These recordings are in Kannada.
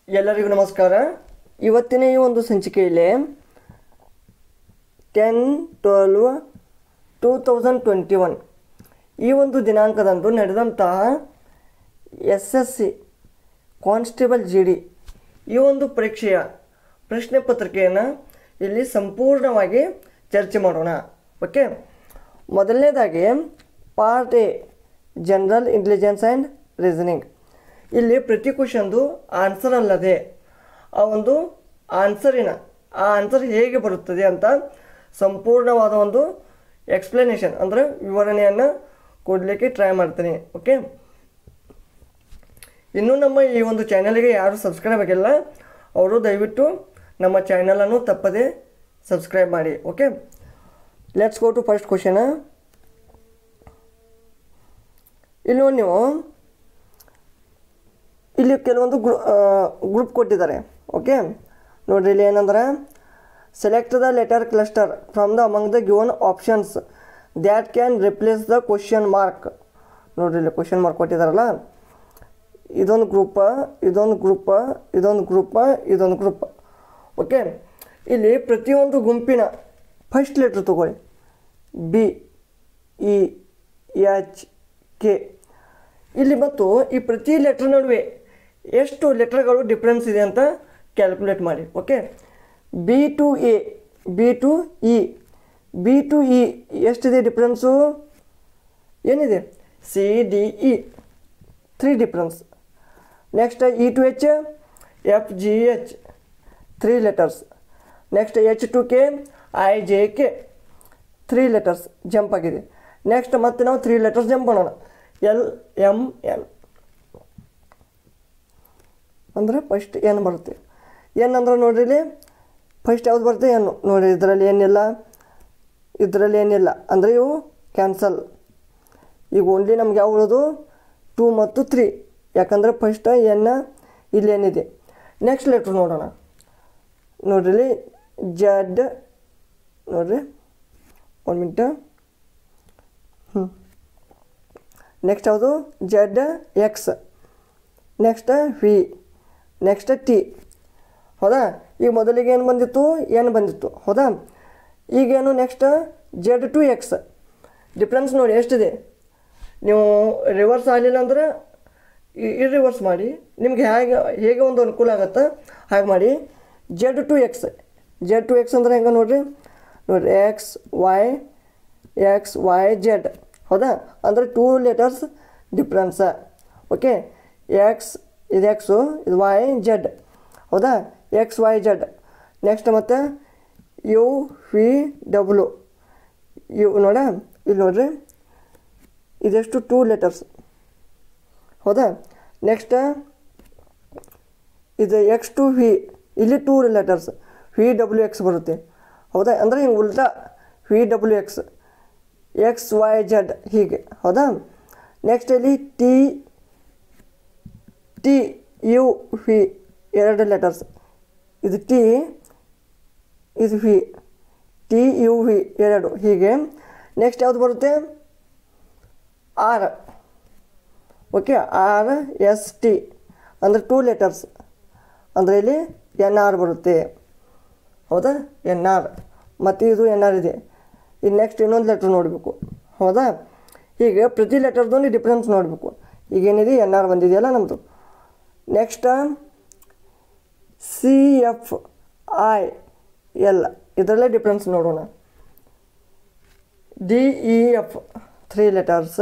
ಎಲ್ಲರಿಗೂ ನಮಸ್ಕಾರ ಇವತ್ತಿನ ಈ ಒಂದು ಸಂಚಿಕೆಯಲ್ಲಿ ten twelve two thousand twenty one ಈ ಒಂದು ದಿನಾಂಕದಂದು ನಡೆದಂತಹ S S C constable G D ಈ ಒಂದು ಪರೀಕ್ಷೆಯ ಪ್ರಶ್ನೆ ಪತ್ರಿಕೆಯನ್ನು ಇಲ್ಲಿ ಸಂಪೂರ್ಣವಾಗಿ ಚರ್ಚೆ ಮಾಡೋಣ ಓಕೆ ಮೊದಲನೇದಾಗಿ part A general intelligence and reasoning ಇಲ್ಲಿ ಪ್ರತಿ ಕ್ವಶನ್ದು ಆನ್ಸರ್ ಅಲ್ಲದೆ ಆ ಒಂದು ಆನ್ಸರಿನ ಆ ಆನ್ಸರ್ ಹೇಗೆ ಬರುತ್ತದೆ ಅಂತ ಸಂಪೂರ್ಣವಾದ ಒಂದು ಎಕ್ಸ್ಪ್ಲನೇಷನ್ ಅಂದರೆ ವಿವರಣೆಯನ್ನು ಕೊಡಲಿಕ್ಕೆ ಟ್ರೈ ಮಾಡ್ತೀನಿ ಓಕೆ ಇನ್ನೂ ನಮ್ಮ ಈ ಒಂದು ಚಾನಲ್ಗೆ ಯಾರು ಸಬ್ಸ್ಕ್ರೈಬ್ ಆಗಿಲ್ಲ ಅವರು ದಯವಿಟ್ಟು ನಮ್ಮ ಚಾನಲನ್ನು ತಪ್ಪದೆ ಸಬ್ಸ್ಕ್ರೈಬ್ ಮಾಡಿ okay let's go to first question ಇಲ್ಲಿ ನೋಡಿ ನೀವು ಇಲ್ಲಿ ಕೆಲವೊಂದು ಗ್ರೂ ಗ್ರೂಪ್ ಕೊಟ್ಟಿದ್ದಾರೆ ಓಕೆ ನೋಡ್ರಿ ಇಲ್ಲಿ ಏನಂದ್ರೆ select the letter cluster from the among the given options that can replace the question mark ನೋಡ್ರಿ ಇಲ್ಲಿ ಕ್ವಶನ್ ಮಾರ್ಕ್ ಕೊಟ್ಟಿದ್ದಾರಲ್ಲ ಇದೊಂದು ಗ್ರೂಪ ಇದೊಂದು ಗ್ರೂಪ ಇದೊಂದು ಗ್ರೂಪ ಇದೊಂದು ಗ್ರೂಪ್ ಓಕೆ ಇಲ್ಲಿ ಪ್ರತಿಯೊಂದು ಗುಂಪಿನ ಫಸ್ಟ್ ಲೆಟ್ರ್ ತಗೊಳ್ಳಿ ಬಿ ಇ ಎಚ್ ಕೆ ಇಲ್ಲಿ ಮತ್ತು ಈ ಪ್ರತಿ ಲೆಟ್ರ್ ನಡುವೆ ಎಷ್ಟು ಲೆಟರ್ಗಳು ಡಿಫ್ರೆನ್ಸ್ ಇದೆ ಅಂತ ಕ್ಯಾಲ್ಕುಲೇಟ್ ಮಾಡಿ okay B to A B to E B to E ಎಷ್ಟಿದೆ ಡಿಫ್ರೆನ್ಸು ಏನಿದೆ C D E three difference next E to H F G H three letters next H to K I J K three letters jump ಆಗಿದೆ ನೆಕ್ಸ್ಟ್ ಮತ್ತೆ ನಾವು ತ್ರೀ ಲೆಟರ್ಸ್ ಜಂಪ್ ಮಾಡೋಣ ಎಲ್ ಎಮ್ ಎನ್ ಅಂದರೆ ಫಸ್ಟ್ ಎನ್ ಬರುತ್ತೆ ಎನ್ ಅಂದ್ರೆ ನೋಡ್ರಿ ಇಲ್ಲಿ ಫಸ್ಟ್ ಯಾವ್ದು ಬರುತ್ತೆ ಎನ್ನು ನೋಡಿರಿ ಇದರಲ್ಲಿ ಏನಿಲ್ಲ ಇದರಲ್ಲಿ ಏನಿಲ್ಲ ಅಂದರೆ ಇವು ಕ್ಯಾನ್ಸಲ್ ಈಗ ಓನ್ಲಿ ನಮ್ಗೆ ಯಾವ ಉಳಿದು ಟೂ ಮತ್ತು ತ್ರೀ ಯಾಕಂದರೆ ಫಸ್ಟ್ ಎನ್ನ ಇಲ್ಲಿ ಏನಿದೆ ನೆಕ್ಸ್ಟ್ ಲೆಟ್ರ್ ನೋಡೋಣ ನೋಡ್ರಿ ಇಲ್ಲಿ ಜಡ್ ನೋಡ್ರಿ ಒಂದು ಮಿನಿಟ್ ಹ್ಞೂ ನೆಕ್ಸ್ಟ್ ಯಾವುದು Z X next V next T ಹೌದಾ ಈಗ ಮೊದಲಿಗೆ ಏನು ಬಂದಿತ್ತು ಎನ್ ಬಂದಿತ್ತು ಹೌದಾ ಈಗೇನು next Z to X difference ನೋಡಿ ಎಷ್ಟಿದೆ ನೀವು ರಿವರ್ಸ್ ಆಗಲಿಲ್ಲ ಅಂದ್ರೆ ಈ ರಿವರ್ಸ್ ಮಾಡಿ ನಿಮ್ಗೆ ಹೇಗೆ ಹೇಗೆ ಒಂದು ಅನುಕೂಲ ಆಗುತ್ತೆ ಹಾಗೆ ಮಾಡಿ Z to X Z to X ಅಂದ್ರೆ ಹೆಂಗೆ ನೋಡಿರಿ ನೋಡಿರಿ X Y X Y Z ಹೌದಾ ಅಂದರೆ two letters difference okay X ಇದು ಎಕ್ಸು ಇದು ವೈ ಜೆಡ್ ಹೌದಾ ಎಕ್ಸ್ ವೈ ಜೆಡ್ ನೆಕ್ಸ್ಟ್ ಮತ್ತು ಯು ವಿ ಡಬ್ಲ್ಯೂ ಯು ನೋಡ ಇಲ್ಲಿ ನೋಡ್ರಿ ಇದೆಷ್ಟು ಟೂ ಲೆಟರ್ಸ್ ಹೌದಾ ನೆಕ್ಸ್ಟ್ ಇದು ಎಕ್ಸ್ ಟು ವಿ ಇಲ್ಲಿ two letters V W X ಬರುತ್ತೆ ಹೌದಾ ಅಂದರೆ ಹಿಂಗೆ ಉಲ್ಟಾ V W X X Y Z ಹೀಗೆ ಹೌದಾ ನೆಕ್ಸ್ಟ್ ಇಲ್ಲಿ ಟಿ ಟಿ ಯು ವಿ ಎರಡು ಲೆಟರ್ಸ್ ಇದು ಟಿ ಇದು ವಿ ಟಿ ಯು ವಿ ಎರಡು ಹೀಗೆ ನೆಕ್ಸ್ಟ್ ಯಾವುದು ಬರುತ್ತೆ R okay R S T ಅಂದರೆ ಟೂ ಲೆಟರ್ಸ್ ಅಂದರೆ ಇಲ್ಲಿ ಎನ್ ಆರ್ ಬರುತ್ತೆ ಹೌದಾ ಎನ್ ಆರ್ ಮತ್ತು ಇದು ಎನ್ ಆರ್ ಇದೆ ಇನ್ನು ನೆಕ್ಸ್ಟ್ ಇನ್ನೊಂದು ಲೆಟ್ರ್ ನೋಡಬೇಕು ಹೌದಾ ಹೀಗೆ ಪ್ರತಿ ಲೆಟರ್ದು ಡಿಫ್ರೆನ್ಸ್ ನೋಡಬೇಕು ಈಗೇನಿದೆ ಎನ್ ಆರ್ ಬಂದಿದೆಯಲ್ಲ ನಮ್ಮದು next C F I L ಇದರಲ್ಲೇ ಡಿಫ್ರೆನ್ಸ್ ನೋಡೋಣ D E F three letters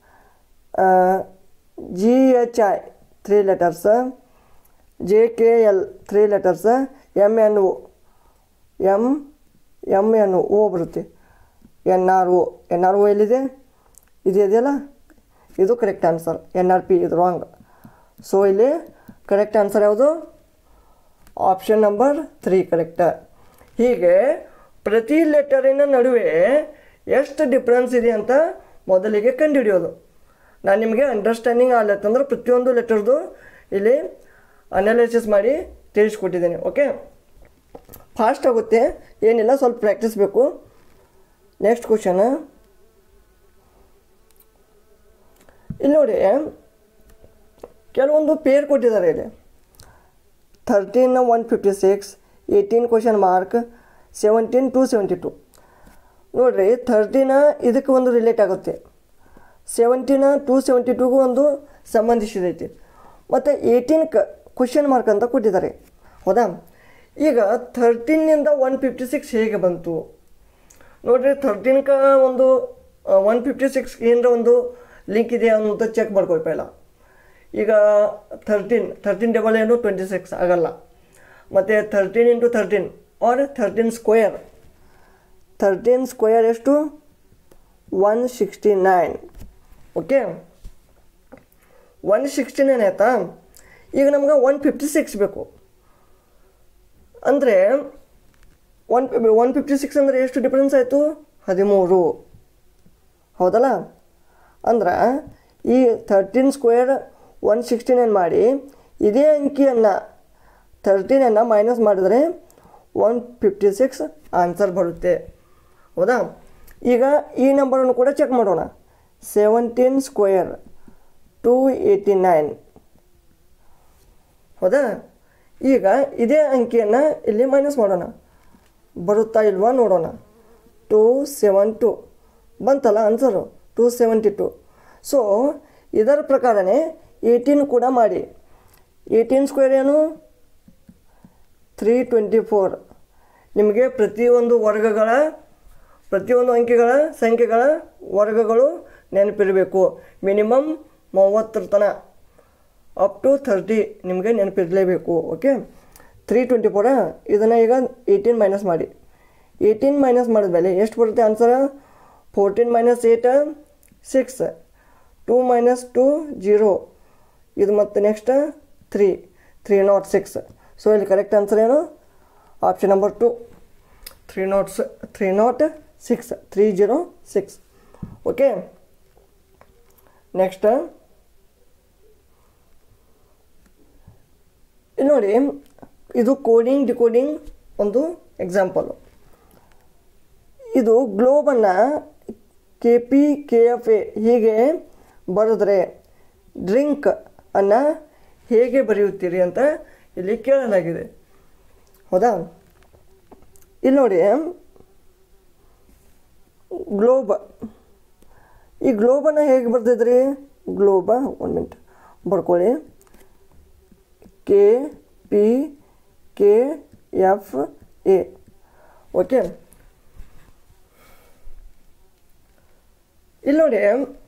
G H I three letters J K L three letters M N O M M N O ಬರುತ್ತೆ N R O N R O ಎಲ್ಲಿದೆ ಇದು ಇದೆಯಲ್ಲ ಇದು correct answer N R P ಇದು ರಾಂಗ್ ಸೊ ಇಲ್ಲಿ ಕರೆಕ್ಟ್ ಆನ್ಸರ್ ಯಾವುದು ಆಪ್ಷನ್ ನಂಬರ್ ತ್ರೀ ಕರೆಕ್ಟ್ ಹೀಗೆ ಪ್ರತಿ ಲೆಟರಿನ ನಡುವೆ ಎಷ್ಟು ಡಿಫ್ರೆನ್ಸ್ ಇದೆ ಅಂತ ಮೊದಲಿಗೆ ಕಂಡುಹಿಡಿಯೋದು ನಾನು ನಿಮಗೆ ಅಂಡರ್ಸ್ಟ್ಯಾಂಡಿಂಗ್ ಆಗ್ಲತ್ತಂದ್ರೆ ಪ್ರತಿಯೊಂದು ಲೆಟರ್ದು ಇಲ್ಲಿ ಅನಾಲಿಸಿಸ್ ಮಾಡಿ ತಿಳಿಸ್ಕೊಟ್ಟಿದ್ದೀನಿ ಓಕೆ ಫಾಸ್ಟ್ ಆಗುತ್ತೆ ಏನಿಲ್ಲ ಸ್ವಲ್ಪ ಪ್ರಾಕ್ಟೀಸ್ ಬೇಕು ನೆಕ್ಸ್ಟ್ ಕ್ವಶನ್ ಇಲ್ಲಿ ನೋಡಿ ಕೆಲವೊಂದು ಪೇರ್ ಕೊಟ್ಟಿದ್ದಾರೆ ಇಲ್ಲಿ thirteen one fifty six eighteen question mark seventeen two seventy two ನೋಡಿರಿ ಥರ್ಟೀನ ಇದಕ್ಕೆ ಒಂದು ರಿಲೇಟ್ ಆಗುತ್ತೆ ಸೆವೆಂಟೀನ ಟು ಸೆವೆಂಟಿ ಟೂಗೂ ಒಂದು ಸಂಬಂಧಿಸಿದೈತಿ ಮತ್ತು ಏಯ್ಟೀನ್ ಕ ಕ್ವಶನ್ ಮಾರ್ಕ್ ಅಂತ ಕೊಟ್ಟಿದ್ದಾರೆ ಹೌದಾ ಈಗ ಥರ್ಟೀನಿಂದ ಒನ್ ಫಿಫ್ಟಿ ಸಿಕ್ಸ್ ಹೇಗೆ ಬಂತು ನೋಡಿರಿ ಥರ್ಟೀನ್ಕ ಒಂದು ಒನ್ ಫಿಫ್ಟಿ ಸಿಕ್ಸ್ ಏನರ ಒಂದು ಲಿಂಕ್ ಇದೆಯಾ ಅಂತ ಚೆಕ್ ಮಾಡ್ಕೊಳ್ಪ ಇಲ್ಲ ಈಗ ಥರ್ಟೀನ್ ಥರ್ಟೀನ್ ಡಬಲ್ ಏನು ಟ್ವೆಂಟಿ ಸಿಕ್ಸ್ ಆಗಲ್ಲ ಮತ್ತು thirteen into thirteen or thirteen square thirteen square ಎಷ್ಟು one sixty nine okay one sixty nine ಆಯಿತಾ ಈಗ ನಮ್ಗೆ ಒನ್ ಫಿಫ್ಟಿ ಸಿಕ್ಸ್ ಬೇಕು ಅಂದರೆ ಒನ್ ಒನ್ ಫಿಫ್ಟಿ ಸಿಕ್ಸ್ ಅಂದರೆ ಎಷ್ಟು ಡಿಫ್ರೆನ್ಸ್ ಆಯಿತು ಹದಿಮೂರು ಹೌದಲ್ಲ ಅಂದ್ರೆ ಈ thirteen square one sixty nine ಮಾಡಿ ಇದೇ ಅಂಕಿಯನ್ನು ಥರ್ಟೀನನ್ನು ಮೈನಸ್ ಮಾಡಿದರೆ ಒನ್ ಫಿಫ್ಟಿ ಸಿಕ್ಸ್ ಆನ್ಸರ್ ಬರುತ್ತೆ ಹೌದಾ ಈಗ ಈ ನಂಬರನ್ನು ಕೂಡ ಚೆಕ್ ಮಾಡೋಣ seventeen square two eighty nine ಹೌದಾ ಈಗ ಇದೇ ಅಂಕಿಯನ್ನು ಇಲ್ಲಿ ಮೈನಸ್ ಮಾಡೋಣ ಬರುತ್ತಾ ಇಲ್ವಾ ನೋಡೋಣ ಟೂ ಸೆವೆನ್ ಟು ಬಂತಲ್ಲ answer two seventy two so ಇದರ ಪ್ರಕಾರನೇ ಏಯ್ಟೀನ್ ಕೂಡ ಮಾಡಿ ಏಯ್ಟೀನ್ ಸ್ಕ್ವೇರ್ ಏನು ತ್ರೀ ಟ್ವೆಂಟಿ ಫೋರ್ ನಿಮಗೆ ಪ್ರತಿಯೊಂದು ವರ್ಗಗಳ ಪ್ರತಿಯೊಂದು ಅಂಕಿಗಳ ಸಂಖ್ಯೆಗಳ ವರ್ಗಗಳು ನೆನಪಿರಬೇಕು ಮಿನಿಮಮ್ ಮೂವತ್ತರ ತನಕ ಅಪ್ ಟು ಥರ್ಟಿ ನಿಮಗೆ ನೆನಪಿರಲೇಬೇಕು ಓಕೆ ತ್ರೀ ಟ್ವೆಂಟಿ ಫೋರಾ ಇದನ್ನು ಈಗ ಏಯ್ಟೀನ್ ಮೈನಸ್ ಮಾಡಿ ಏಯ್ಟೀನ್ ಮೈನಸ್ ಮಾಡಿದ್ಮೇಲೆ ಎಷ್ಟು ಬರುತ್ತೆ answer fourteen minus eight six two minus two zero ಇದು ಮತ್ತು next three three not six so ಇಲ್ಲಿ ಕರೆಕ್ಟ್ ಆನ್ಸರ್ ಏನು option number two three not three not six three zero six okay next ಇಲ್ಲಿ ನೋಡಿ ಇದು ಕೋಡಿಂಗ್ ಡಿಕೋಡಿಂಗ್ ಒಂದು ಎಕ್ಸಾಂಪಲು ಇದು ಗ್ಲೋಬನ್ನು K P K F A ಹೀಗೆ ಬರೆದ್ರೆ ಡ್ರಿಂಕ್ ಅನ್ನು ಹೇಗೆ ಬರೆಯುತ್ತೀರಿ ಅಂತ ಇಲ್ಲಿ ಕೇಳಲಾಗಿದೆ ಹೌದಾ ಇಲ್ಲಿ ನೋಡಿ ಗ್ಲೋಬ್ ಈ ಗ್ಲೋಬನ್ನು ಹೇಗೆ ಬರ್ತಿದ್ರಿ ಗ್ಲೋಬ ಒಂದು ಮಿನಿಟ್ ಬರ್ಕೊಳ್ಳಿ K P K F A okay ಇಲ್ಲಿ ನೋಡಿ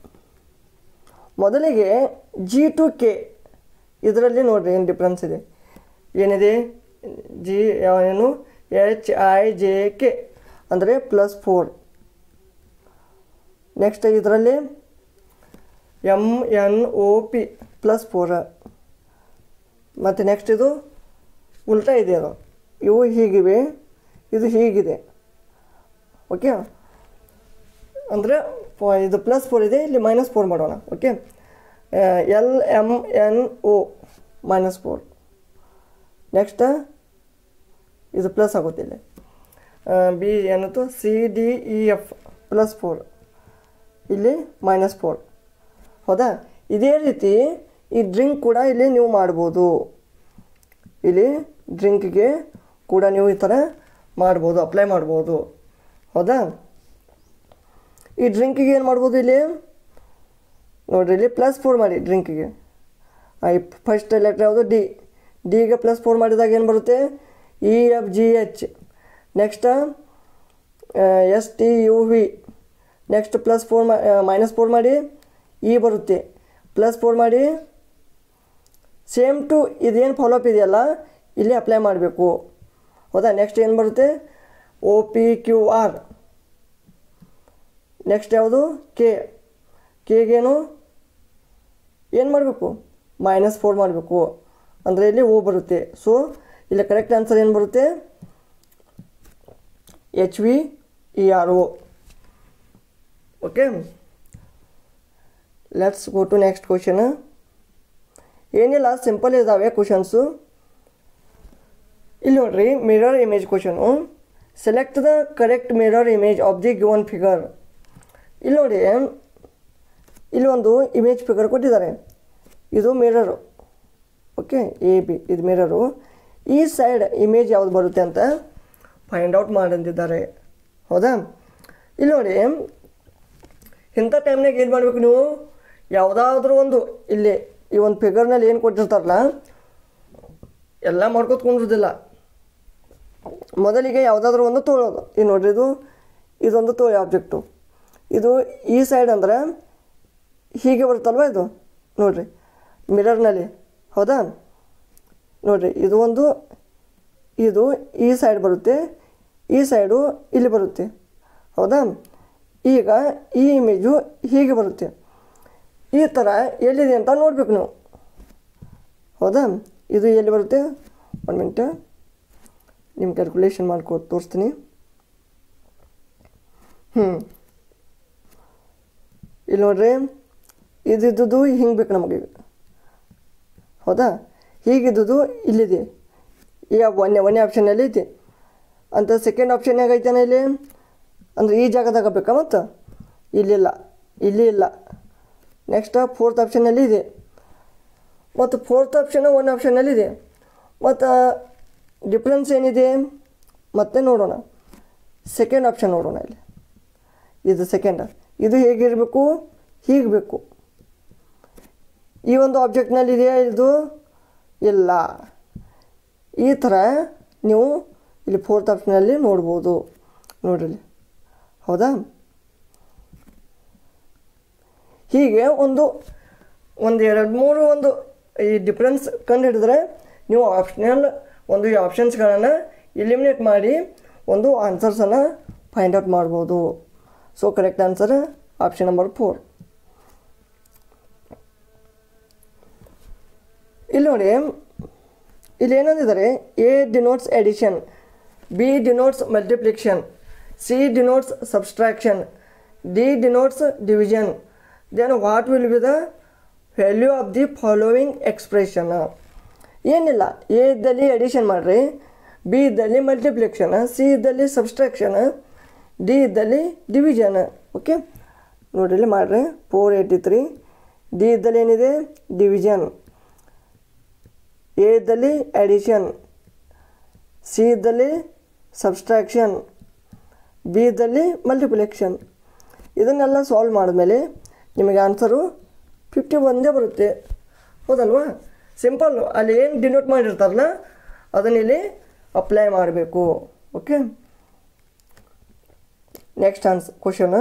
ಮೊದಲಿಗೆ ಜಿ ಟು ಕೆ ಇದರಲ್ಲಿ ನೋಡಿರಿ ಏನು ಡಿಫ್ರೆನ್ಸ್ ಇದೆ ಏನಿದೆ ಜಿ ಏನು ಎಚ್ ಐ ಜೆ ಕೆ ಅಂದರೆ ಪ್ಲಸ್ ಫೋರ್ ನೆಕ್ಸ್ಟ್ ಇದರಲ್ಲಿ M N O P plus four ಮತ್ತು ನೆಕ್ಸ್ಟ್ ಇದು ಉಲ್ಟಾ ಇದೆ ಅದು ಇವು ಹೀಗಿವೆ ಇದು ಹೀಗಿದೆ ಓಕೆ ಅಂದರೆ ಇದು ಪ್ಲಸ್ ಫೋರ್ ಇದೆ ಇಲ್ಲಿ ಮೈನಸ್ ಫೋರ್ ಮಾಡೋಣ okay L M N O minus four next ಇದು ಪ್ಲಸ್ ಆಗುತ್ತೆ ಇಲ್ಲಿ ಬಿ ಏನತ್ತು C D E F plus four ಇಲ್ಲಿ ಮೈನಸ್ ಫೋರ್ ಹೌದಾ ಇದೇ ರೀತಿ ಈ ಡ್ರಿಂಕ್ ಕೂಡ ಇಲ್ಲಿ ನೀವು ಮಾಡ್ಬೋದು ಇಲ್ಲಿ ಡ್ರಿಂಕ್ಗೆ ಕೂಡ ನೀವು ಈ ಥರ ಮಾಡ್ಬೋದು ಅಪ್ಲೈ ಮಾಡ್ಬೋದು ಹೌದಾ ಈ ಡ್ರಿಂಕಿಗೆ ಏನು ಮಾಡ್ಬೋದು ಇಲ್ಲಿ ನೋಡಿರಿ ಇಲ್ಲಿ ಪ್ಲಸ್ ಫೋರ್ ಮಾಡಿ ಡ್ರಿಂಕಿಗೆ ಈ ಫಸ್ಟ್ ಲೆಟ್ರ್ ಯಾವುದು ಡಿ ಡಿಗೆ ಪ್ಲಸ್ ಫೋರ್ ಮಾಡಿದಾಗ ಏನು ಬರುತ್ತೆ E F G H next S T U V next plus four minus four ಮಾಡಿ ಇ ಬರುತ್ತೆ ಪ್ಲಸ್ ಫೋರ್ ಮಾಡಿ ಸೇಮ್ ಟು ಇದೇನು ಫಾಲೋಅಪ್ ಇದೆಯಲ್ಲ ಇಲ್ಲಿ ಅಪ್ಲೈ ಮಾಡಬೇಕು ಹೌದಾ ನೆಕ್ಸ್ಟ್ ಏನು ಬರುತ್ತೆ O P Q R next ಯಾವುದು ಕೆ ಕೆಗೇನು ಏನು ಮಾಡಬೇಕು ಮೈನಸ್ ಫೋರ್ ಮಾಡಬೇಕು ಅಂದರೆ ಇಲ್ಲಿ ಓ ಬರುತ್ತೆ ಸೊ ಇಲ್ಲಿ ಕರೆಕ್ಟ್ ಆನ್ಸರ್ ಏನು ಬರುತ್ತೆ H V E R O okay let's go to next question ಏನಿಲ್ಲ ಸಿಂಪಲ್ ಇದ್ದಾವೆ ಕ್ವಶನ್ಸು ಇಲ್ಲಿ ನೋಡ್ರಿ mirror image question select the correct mirror image of the given figure ಇಲ್ಲಿ ನೋಡಿ ಇಲ್ಲಿ ಒಂದು ಇಮೇಜ್ ಫಿಗರ್ ಕೊಟ್ಟಿದ್ದಾರೆ ಇದು ಮಿರರು ಓಕೆ ಎ ಬಿ ಇದು ಮಿರರು ಈ ಸೈಡ್ ಇಮೇಜ್ ಯಾವ್ದು ಬರುತ್ತೆ ಅಂತ ಫೈಂಡ್ ಔಟ್ ಮಾಡಂದಿದ್ದಾರೆ ಹೌದಾ ಇಲ್ಲಿ ನೋಡಿ ಇಂಥ ಟೈಮ್ನಾಗ ಏನು ಮಾಡಬೇಕು ನೀವು ಯಾವುದಾದ್ರೂ ಒಂದು ಇಲ್ಲಿ ಈ ಒಂದು ಫಿಗರ್ನಲ್ಲಿ ಏನು ಕೊಟ್ಟಿರ್ತಾರಲ್ಲ ಎಲ್ಲ ಮಾಡ್ಕೊತ್ಕೊಂಡಿರೋದಿಲ್ಲ ಮೊದಲಿಗೆ ಯಾವುದಾದ್ರೂ ಒಂದು ತೊಗೊಳೋದು ಈಗ ನೋಡ್ರಿ ಇದು ಇದೊಂದು ತೊಳೆ ಆಬ್ಜೆಕ್ಟು ಇದು ಈ ಸೈಡ್ ಅಂದ್ರೆ ಹೀಗೆ ಬರುತ್ತಲ್ವ ಇದು ನೋಡ್ರಿ ಮಿರರ್ನಲ್ಲಿ ಹೌದಾ ನೋಡ್ರಿ ಇದು ಒಂದು ಇದು ಈ ಸೈಡ್ ಬರುತ್ತೆ ಈ ಸೈಡು ಇಲ್ಲಿ ಬರುತ್ತೆ ಹೌದಾ ಈಗ ಈ ಇಮೇಜು ಹೀಗೆ ಬರುತ್ತೆ ಈ ಥರ ಎಲ್ಲಿದೆ ಅಂತ ನೋಡಬೇಕು ನೀವು ಹೌದಾ ಇದು ಎಲ್ಲಿ ಬರುತ್ತೆ ಒಂದು ಮಿನಿಟ್ ನಿಮ್ಮ ಕ್ಯಾಲ್ಕುಲೇಷನ್ ಮಾಡ್ಕೊ ತೋರಿಸ್ತೀನಿ ಹ್ಞೂ ಇಲ್ಲಿ ನೋಡ್ರಿ ಇದಿದ್ದುದು ಹಿಂಗೆ ಬೇಕು ನಮಗೆ ಹೌದಾ ಹೀಗಿದ್ದುದು ಇಲ್ಲಿದೆ ಈ ಒಂದೇ ಒಂದೇ ಆಪ್ಷನಲ್ಲಿ ಐತಿ ಅಂತ ಸೆಕೆಂಡ್ ಆಪ್ಷನ್ ಹೇಗೈತಾನೆ ಇಲ್ಲಿ ಅಂದರೆ ಈ ಜಾಗದಾಗ ಬೇಕಾ ಮತ್ತು ಇಲ್ಲಿಲ್ಲ ಇಲ್ಲಿ ಇಲ್ಲ ನೆಕ್ಸ್ಟ್ ಫೋರ್ತ್ ಆಪ್ಷನಲ್ಲಿ ಇದೆ ಮತ್ತು ಫೋರ್ತ್ ಆಪ್ಷನ್ ಒನ್ ಆಪ್ಷನಲ್ಲಿ ಇದೆ ಮತ್ತು ಡಿಫ್ರೆನ್ಸ್ ಏನಿದೆ ಮತ್ತೆ ನೋಡೋಣ ಸೆಕೆಂಡ್ ಆಪ್ಷನ್ ನೋಡೋಣ ಇಲ್ಲಿ ಇದು ಸೆಕೆಂಡ್ ಇದು ಹೇಗಿರಬೇಕು ಹೀಗೆ ಬೇಕು ಈ ಒಂದು ಆಬ್ಜೆಕ್ಟ್ನಲ್ಲಿ ಇದೆಯಾ ಇದು ಇಲ್ಲ ಈ ಥರ ನೀವು ಇಲ್ಲಿ ಫೋರ್ತ್ ಆಪ್ಷನಲ್ಲಿ ನೋಡ್ಬೋದು ನೋಡ್ರಿ ಹೌದಾ ಹೀಗೆ ಒಂದು ಒಂದು ಎರಡು ಮೂರು ಒಂದು ಈ ಡಿಫ್ರೆನ್ಸ್ ಕಂಡು ಹಿಡಿದ್ರೆ ನೀವು ಆಪ್ಷನಲ್ ಒಂದು ಈ ಆಪ್ಷನ್ಸ್ಗಳನ್ನು ಇಲಿಮಿನೇಟ್ ಮಾಡಿ ಒಂದು ಆನ್ಸರ್ಸನ್ನು ಫೈಂಡ್ ಔಟ್ ಮಾಡ್ಬೋದು so correct answer option number four ಇಲ್ಲಿ ನೋಡಿ ಇಲ್ಲಿ ಏನಂದಿದ್ದಾರೆ A denotes addition B denotes multiplication C denotes subtraction D denotes division then what will be the value of the following expression ಏನಿಲ್ಲ ಎ ಇದ್ದಲ್ಲಿ ಎಡಿಷನ್ ಮಾಡಿರಿ ಬಿ ಇದ್ದಲ್ಲಿ ಮಲ್ಟಿಪ್ಲಿಕ್ಷನ್ ಸಿ ಇದ್ದಲ್ಲಿ ಸಬ್ಸ್ಟ್ರಾಕ್ಷನ್ ಡಿ ಇದ್ದಲ್ಲಿ ಡಿವಿಷನ್ ಓಕೆ ನೋಡ್ರಿ ಇಲ್ಲಿ ಮಾಡಿರಿ ಫೋರ್ ಏಯ್ಟಿ ತ್ರೀ ಡಿ ಇದ್ದಲ್ಲಿ ಏನಿದೆ ಡಿವಿಷನ್ ಎ ಇದ್ದಲ್ಲಿ ಎಡಿಷನ್ ಸಿ ಇದ್ದಲ್ಲಿ ಸಬ್ಸ್ಟ್ರಾಕ್ಷನ್ ಬಿ ಇದ್ದಲ್ಲಿ ಮಲ್ಟಿಪ್ಲಿಕ್ಷನ್ ಇದನ್ನೆಲ್ಲ ಸಾಲ್ವ್ ಮಾಡಿದ್ಮೇಲೆ ನಿಮಗೆ ಆನ್ಸರು ಫಿಫ್ಟಿ ಒಂದೇ ಬರುತ್ತೆ ಹೌದಲ್ವಾ ಸಿಂಪಲ್ಲು ಅಲ್ಲಿ ಏನು ಡಿನೋಟ್ ಮಾಡಿರ್ತಾರಲ್ಲ ಅದನ್ನ ಇಲ್ಲಿ ಅಪ್ಲೈ ಮಾಡಬೇಕು ಓಕೆ ನೆಕ್ಸ್ಟ್ ಆನ್ಸ್ question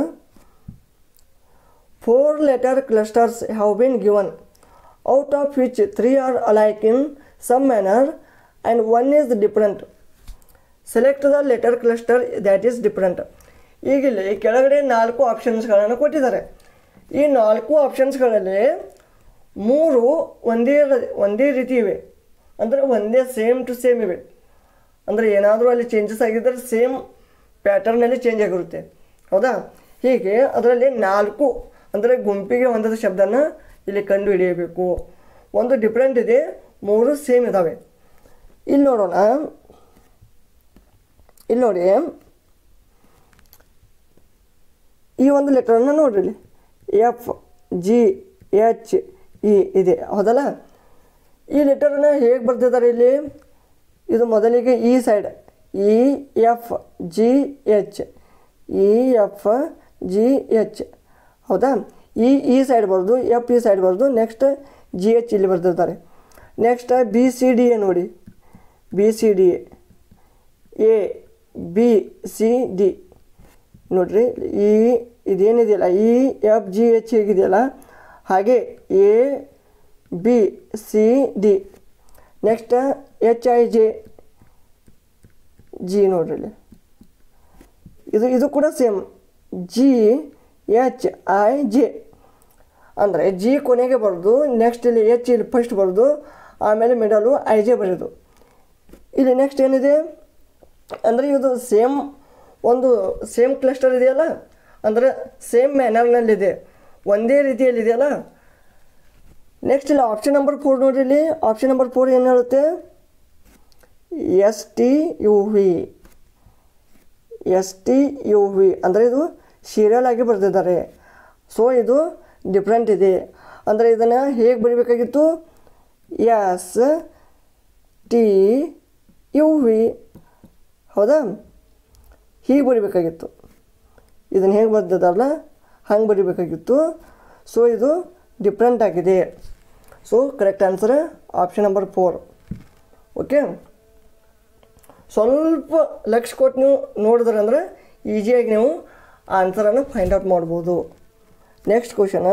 four letter clusters have been given out of which three are alike in some manner and one is different select the letter cluster that is different ಈಗ ಇಲ್ಲಿ ಕೆಳಗಡೆ ನಾಲ್ಕು ಆಪ್ಷನ್ಸ್ಗಳನ್ನು ಕೊಟ್ಟಿದ್ದಾರೆ ಈ ನಾಲ್ಕು ಆಪ್ಷನ್ಸ್ಗಳಲ್ಲಿ ಮೂರು ಒಂದೇ ರ- ಒಂದೇ ರೀತಿ ಇವೆ ಅಂದರೆ ಒಂದೇ ಸೇಮ್ ಟು ಸೇಮ್ ಇವೆ ಅಂದರೆ ಏನಾದರೂ ಅಲ್ಲಿ ಚೇಂಜಸ್ ಆಗಿದ್ದರೆ ಸೇಮ್ ಪ್ಯಾಟರ್ನಲ್ಲಿ ಚೇಂಜ್ ಆಗಿರುತ್ತೆ ಹೌದಾ ಹೀಗೆ ಅದರಲ್ಲಿ ನಾಲ್ಕು ಅಂದರೆ ಗುಂಪಿಗೆ ಹೊಂದದ ಶಬ್ದನ ಇಲ್ಲಿ ಕಂಡು ಹಿಡಿಯಬೇಕು ಒಂದು ಡಿಫ್ರೆಂಟ್ ಇದೆ ಮೂರು ಸೇಮ್ ಇದ್ದಾವೆ ಇಲ್ಲಿ ನೋಡೋಣ ಇಲ್ಲಿ ನೋಡಿ ಈ ಒಂದು ಲೆಟರನ್ನು ನೋಡ್ರಿ ಇಲ್ಲಿ ಎಫ್ ಜಿ ಎಚ್ ಇ ಇದೆ ಹೌದಲ್ಲ ಈ ಲೆಟರನ್ನ ಹೇಗೆ ಬರ್ತಿದ್ದಾರೆ ಇಲ್ಲಿ ಇದು ಮೊದಲಿಗೆ ಈ side E F G H E F G H ಹೌದಾ ಇ ಈ ಸೈಡ್ ಬರೋದು ಎಫ್ ಈ ಸೈಡ್ ಬರೋದು ನೆಕ್ಸ್ಟ್ ಜಿ ಎಚ್ ಇಲ್ಲಿ ಬರ್ತಿರ್ತಾರೆ next B C D A ನೋಡಿ B C D A B C D ನೋಡ್ರಿ ಈ ಇದೇನಿದೆಯಲ್ಲ ಇ ಎಫ್ ಜಿ ಎಚ್ ಹೇಗಿದೆಯಲ್ಲ ಹಾಗೆ A B C D next H I J G ನೋಡ್ರಿ ಇಲ್ಲಿ ಇದು ಇದು ಕೂಡ same G H I J ಅಂದರೆ ಜಿ ಕೊನೆಗೆ ಬರೋದು ನೆಕ್ಸ್ಟ್ ಇಲ್ಲಿ ಎಚ್ ಇಲ್ಲಿ ಫಸ್ಟ್ ಬರೋದು ಆಮೇಲೆ ಮಿಡಲು ಐ ಜೆ ಬರೋದು ಇಲ್ಲಿ ನೆಕ್ಸ್ಟ್ ಏನಿದೆ ಅಂದರೆ ಇದು ಸೇಮ್ ಒಂದು ಸೇಮ್ ಕ್ಲಸ್ಟರ್ ಇದೆಯಲ್ಲ ಅಂದರೆ ಸೇಮ್ ಮ್ಯಾನರ್ನಲ್ಲಿದೆ ಒಂದೇ ರೀತಿಯಲ್ಲಿದೆಯಲ್ಲ ನೆಕ್ಸ್ಟ್ ಇಲ್ಲಿ ಆಪ್ಷನ್ ನಂಬರ್ ಫೋರ್ ನೋಡ್ರಿ ಇಲ್ಲಿ ಆಪ್ಷನ್ ನಂಬರ್ ಫೋರ್ ಏನು ಹೇಳುತ್ತೆ S T U V S T U V ಅಂದರೆ ಇದು ಸೀರಿಯಲ್ ಆಗಿ ಬರೆದಿದ್ದಾರೆ ಸೊ ಇದು ಡಿಫ್ರೆಂಟ್ ಇದೆ ಅಂದರೆ ಇದನ್ನು ಹೇಗೆ ಬರೀಬೇಕಾಗಿತ್ತು ಎಸ್ ಟಿ ಯು ವಿ ಹೌದಾ ಹೀಗೆ ಬರಿಬೇಕಾಗಿತ್ತು ಇದನ್ನು ಹೇಗೆ ಬರ್ದಿದ್ದಾರಲ್ಲ ಹಂಗೆ ಬರಿಬೇಕಾಗಿತ್ತು ಸೊ ಇದು ಡಿಫ್ರೆಂಟ್ ಆಗಿದೆ so correct answer option number four okay ಸ್ವಲ್ಪ ಲಕ್ಷ ಕೊಟ್ಟು ನೀವು ನೋಡಿದ್ರೆ ಅಂದ್ರೆ ಈಸಿಯಾಗಿ ನೀವು ಆನ್ಸರನ್ನು ಫೈಂಡ್ ಔಟ್ ಮಾಡ್ಬೋದು next question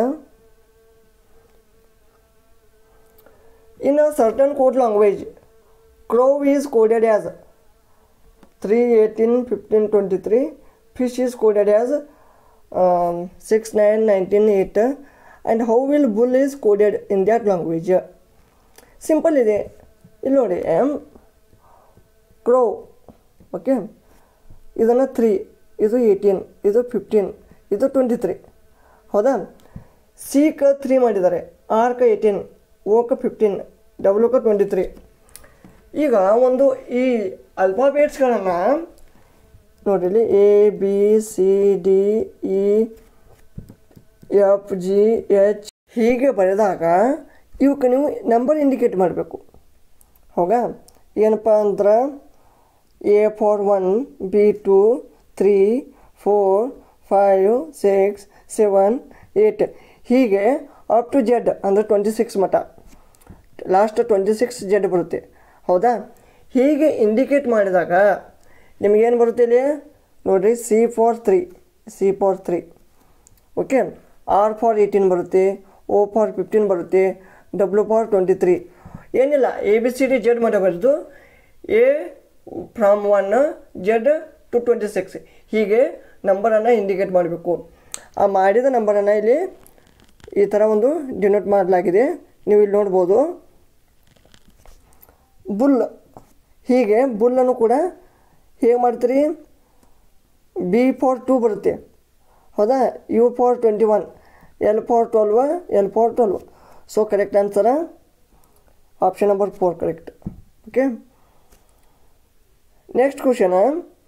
in a certain code language crow is coded as three eighteen fifteen twenty three fish is coded as six nine nineteen eight and how will bull is coded in that language simple ಇದೆ ಇಲ್ಲಿ ನೋಡಿ ಕ್ರೋ ಓಕೆ ಇದನ್ನು ತ್ರೀ ಇದು ಏಯ್ಟೀನ್ ಇದು ಫಿಫ್ಟೀನ್ ಇದು ಟ್ವೆಂಟಿ ತ್ರೀ ಹೌದಾ ಸಿಕ ತ್ರೀ ಮಾಡಿದ್ದಾರೆ ಆರ್ಕ ಏಯ್ಟೀನ್ ಓಕ ಫಿಫ್ಟೀನ್ ಡಬ್ಲ್ಯೂಕ ಟ್ವೆಂಟಿ ತ್ರೀ ಈಗ ಒಂದು ಈ ಅಲ್ಫಾಬೇಟ್ಸ್ಗಳನ್ನು ನೋಡಿರಿ ಇಲ್ಲಿ A B C D E F G H ಹೀಗೆ ಬರೆದಾಗ ಇವಕ್ಕೆ ನೀವು ನಂಬರ್ ಇಂಡಿಕೇಟ್ ಮಾಡಬೇಕು ಹೌದಾ ಏನಪ್ಪ ಅಂದ್ರೆ A for one B two three four five six seven eight ಹೀಗೆ ಅಪ್ ಟು ಜೆಡ್ ಅಂದರೆ ಟ್ವೆಂಟಿ ಸಿಕ್ಸ್ ಮಟ್ಟ ಲಾಸ್ಟ್ ಟ್ವೆಂಟಿ ಸಿಕ್ಸ್ ಜೆಡ್ ಬರುತ್ತೆ ಹೌದಾ ಹೀಗೆ ಇಂಡಿಕೇಟ್ ಮಾಡಿದಾಗ ನಿಮಗೇನು ಬರುತ್ತೆ ಇಲ್ಲಿ ನೋಡಿರಿ C for three C for three okay R for eighteen ಬರುತ್ತೆ ಓ ಫಾರ್ ಫಿಫ್ಟೀನ್ ಬರುತ್ತೆ ಡಬ್ಲ್ಯೂ ಫಾರ್ ಟ್ವೆಂಟಿ ತ್ರೀ ಏನಿಲ್ಲ A B C D Z ಮಾಡಬಾರ್ದು A from one Z to twenty six ಹೀಗೆ ನಂಬರನ್ನು ಇಂಡಿಕೇಟ್ ಮಾಡಬೇಕು ಆ ಮಾಡಿದ ನಂಬರನ್ನು ಇಲ್ಲಿ ಈ ಥರ ಒಂದು ಡಿನೋಟ್ ಮಾಡಲಾಗಿದೆ ನೀವು ಇಲ್ಲಿ ನೋಡ್ಬೋದು ಬುಲ್ ಹೀಗೆ ಬುಲ್ಲನ್ನು ಕೂಡ ಹೇಗೆ ಮಾಡ್ತೀರಿ ಬಿ ಫಾರ್ ಟೂ ಬರುತ್ತೆ ಹೌದಾ U for twenty one L for twelve L for twelve so correct answer option number four correct okay next question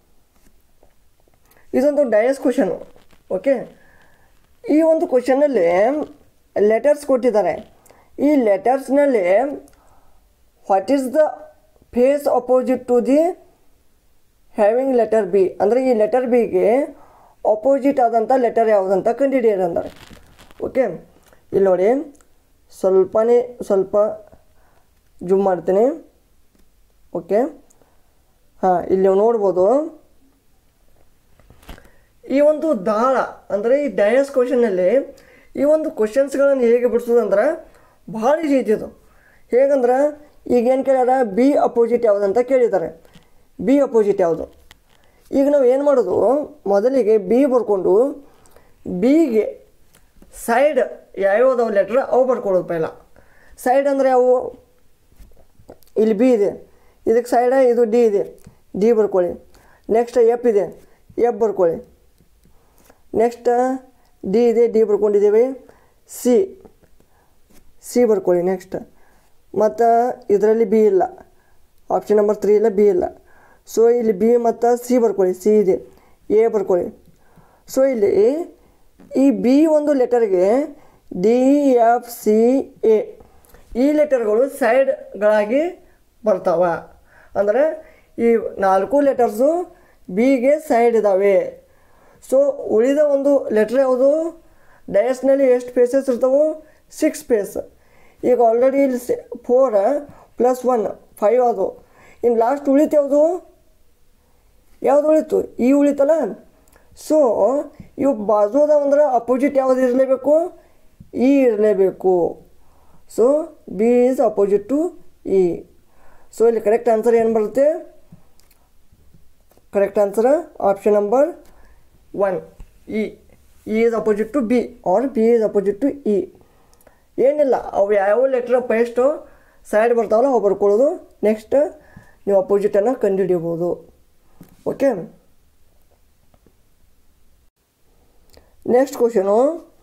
ಇದೊಂದು ಡಯಸ್ ಕ್ವಶನು ಓಕೆ ಈ ಒಂದು ಕ್ವಶನಲ್ಲಿ ಲೆಟರ್ಸ್ ಕೊಟ್ಟಿದ್ದಾರೆ ಈ ಲೆಟರ್ಸ್ನಲ್ಲಿ what is the face opposite to the having letter B ಅಂದರೆ ಈ ಲೆಟರ್ ಬಿಗೆ ಅಪೋಸಿಟ್ ಆದಂಥ ಲೆಟರ್ ಯಾವುದಂತ ಕಂಡುಹಿಡಿಯಿರಿ ಅಂತಾರೆ ಓಕೆ ಇಲ್ಲಿ ನೋಡಿ ಸ್ವಲ್ಪನೇ ಸ್ವಲ್ಪ ಜೂಮ್ ಮಾಡ್ತೀನಿ ಓಕೆ ಹಾಂ ಇಲ್ಲಿ ನೀವು ನೋಡ್ಬೋದು ಈ ಒಂದು ದಾಳ ಅಂದರೆ ಈ ಡಯಸ್ ಕ್ವಶನಲ್ಲಿ ಈ ಒಂದು ಕ್ವಶನ್ಸ್ಗಳನ್ನು ಹೇಗೆ ಬಿಡಿಸೋದು ಅಂದ್ರೆ ಭಾಳ ಈಸಿ ಇದು ಹೇಗಂದ್ರೆ ಈಗೇನು ಕೇಳ್ಯಾರ ಬಿ ಅಪೋಸಿಟ್ ಯಾವುದಂತ ಕೇಳಿದ್ದಾರೆ ಬಿ ಅಪೋಸಿಟ್ ಯಾವುದು ಈಗ ನಾವು ಏನು ಮಾಡೋದು ಮೊದಲಿಗೆ ಬಿ ಬರ್ಕೊಂಡು ಬಿಗೆ ಸೈಡ್ ಯಾವ್ಯಾವ್ದವು ಲೆಟ್ರ್ ಅವು ಬರ್ಕೊಳ್ಳೋದು ಪೈಲ ಸೈಡ್ ಅಂದರೆ ಅವು ಇಲ್ಲಿ ಬಿ ಇದೆ ಇದಕ್ಕೆ ಸೈಡ ಇದು ಡಿ ಇದೆ ಡಿ ಬರ್ಕೊಳ್ಳಿ ನೆಕ್ಸ್ಟ್ ಎಫ್ ಇದೆ ಎಫ್ ಬರ್ಕೊಳ್ಳಿ ನೆಕ್ಸ್ಟ್ ಡಿ ಇದೆ ಡಿ ಬರ್ಕೊಂಡಿದ್ದೀವಿ ಸಿ ಸಿ ಬರ್ಕೊಳ್ಳಿ ನೆಕ್ಸ್ಟ್ ಮತ್ತು ಇದರಲ್ಲಿ ಬಿ ಇಲ್ಲ ಆಪ್ಷನ್ ನಂಬರ್ ತ್ರೀ ಇಲ್ಲ ಬಿ ಇಲ್ಲ ಸೊ ಇಲ್ಲಿ ಬಿ ಮತ್ತು ಸಿ ಬರ್ಕೊಳ್ಳಿ ಸಿ ಇದೆ ಎ ಬರ್ಕೊಳ್ಳಿ ಸೊ ಇಲ್ಲಿ ಈ ಬಿ ಒಂದು ಲೆಟರ್ಗೆ ಡಿ ಎಫ್ ಸಿ ಎ ಈ ಲೆಟರ್ಗಳು ಸೈಡ್ಗಳಾಗಿ ಬರ್ತಾವ ಅಂದರೆ ಈ ನಾಲ್ಕು ಲೆಟರ್ಸು ಬಿಗೆ ಸೈಡ್ ಇದ್ದಾವೆ ಸೊ ಉಳಿದ ಒಂದು ಲೆಟ್ರ್ ಯಾವುದು ಡಯಸ್ನಲ್ಲಿ ಎಷ್ಟು ಪೇಸಸ್ ಇರ್ತಾವೆ ಸಿಕ್ಸ್ ಪೇಸ್ ಈಗ ಆಲ್ರೆಡಿ ಇಲ್ಲಿ ಫೋರ್ ಪ್ಲಸ್ ಒನ್ ಫೈವ್ ಅದು ಇನ್ನು ಲಾಸ್ಟ್ ಉಳಿತು ಯಾವುದು ಯಾವುದು ಉಳಿತು ಈ ಉಳಿತಲ್ಲ ಸೊ ಇವು ಬಾಜು ಅದಾವ ಅಂದ್ರೆ ಅಪೋಸಿಟ್ ಯಾವುದು ಇರಲೇಬೇಕು ಇ ಇರಲೇಬೇಕು so B is opposite to E so ಇಲ್ಲಿ ಕರೆಕ್ಟ್ ಆನ್ಸರ್ ಏನು ಬರುತ್ತೆ correct answer option number one E E is opposite to B or B is opposite to E ಏನಿಲ್ಲ ಅವು ಯಾವ ಲೆಟ್ರ್ ಪೇಸ್ಟು ಸೈಡ್ ಬರ್ತಾವಲ್ಲ ಅವು ಬರ್ಕೊಳ್ಳೋದು ನೆಕ್ಸ್ಟ್ ನೀವು ಅಪೋಸಿಟನ್ನು ಕಂಡುಹಿಡಿಬೋದು ಓಕೆ ನೆಕ್ಸ್ಟ್ ಕ್ವಶನು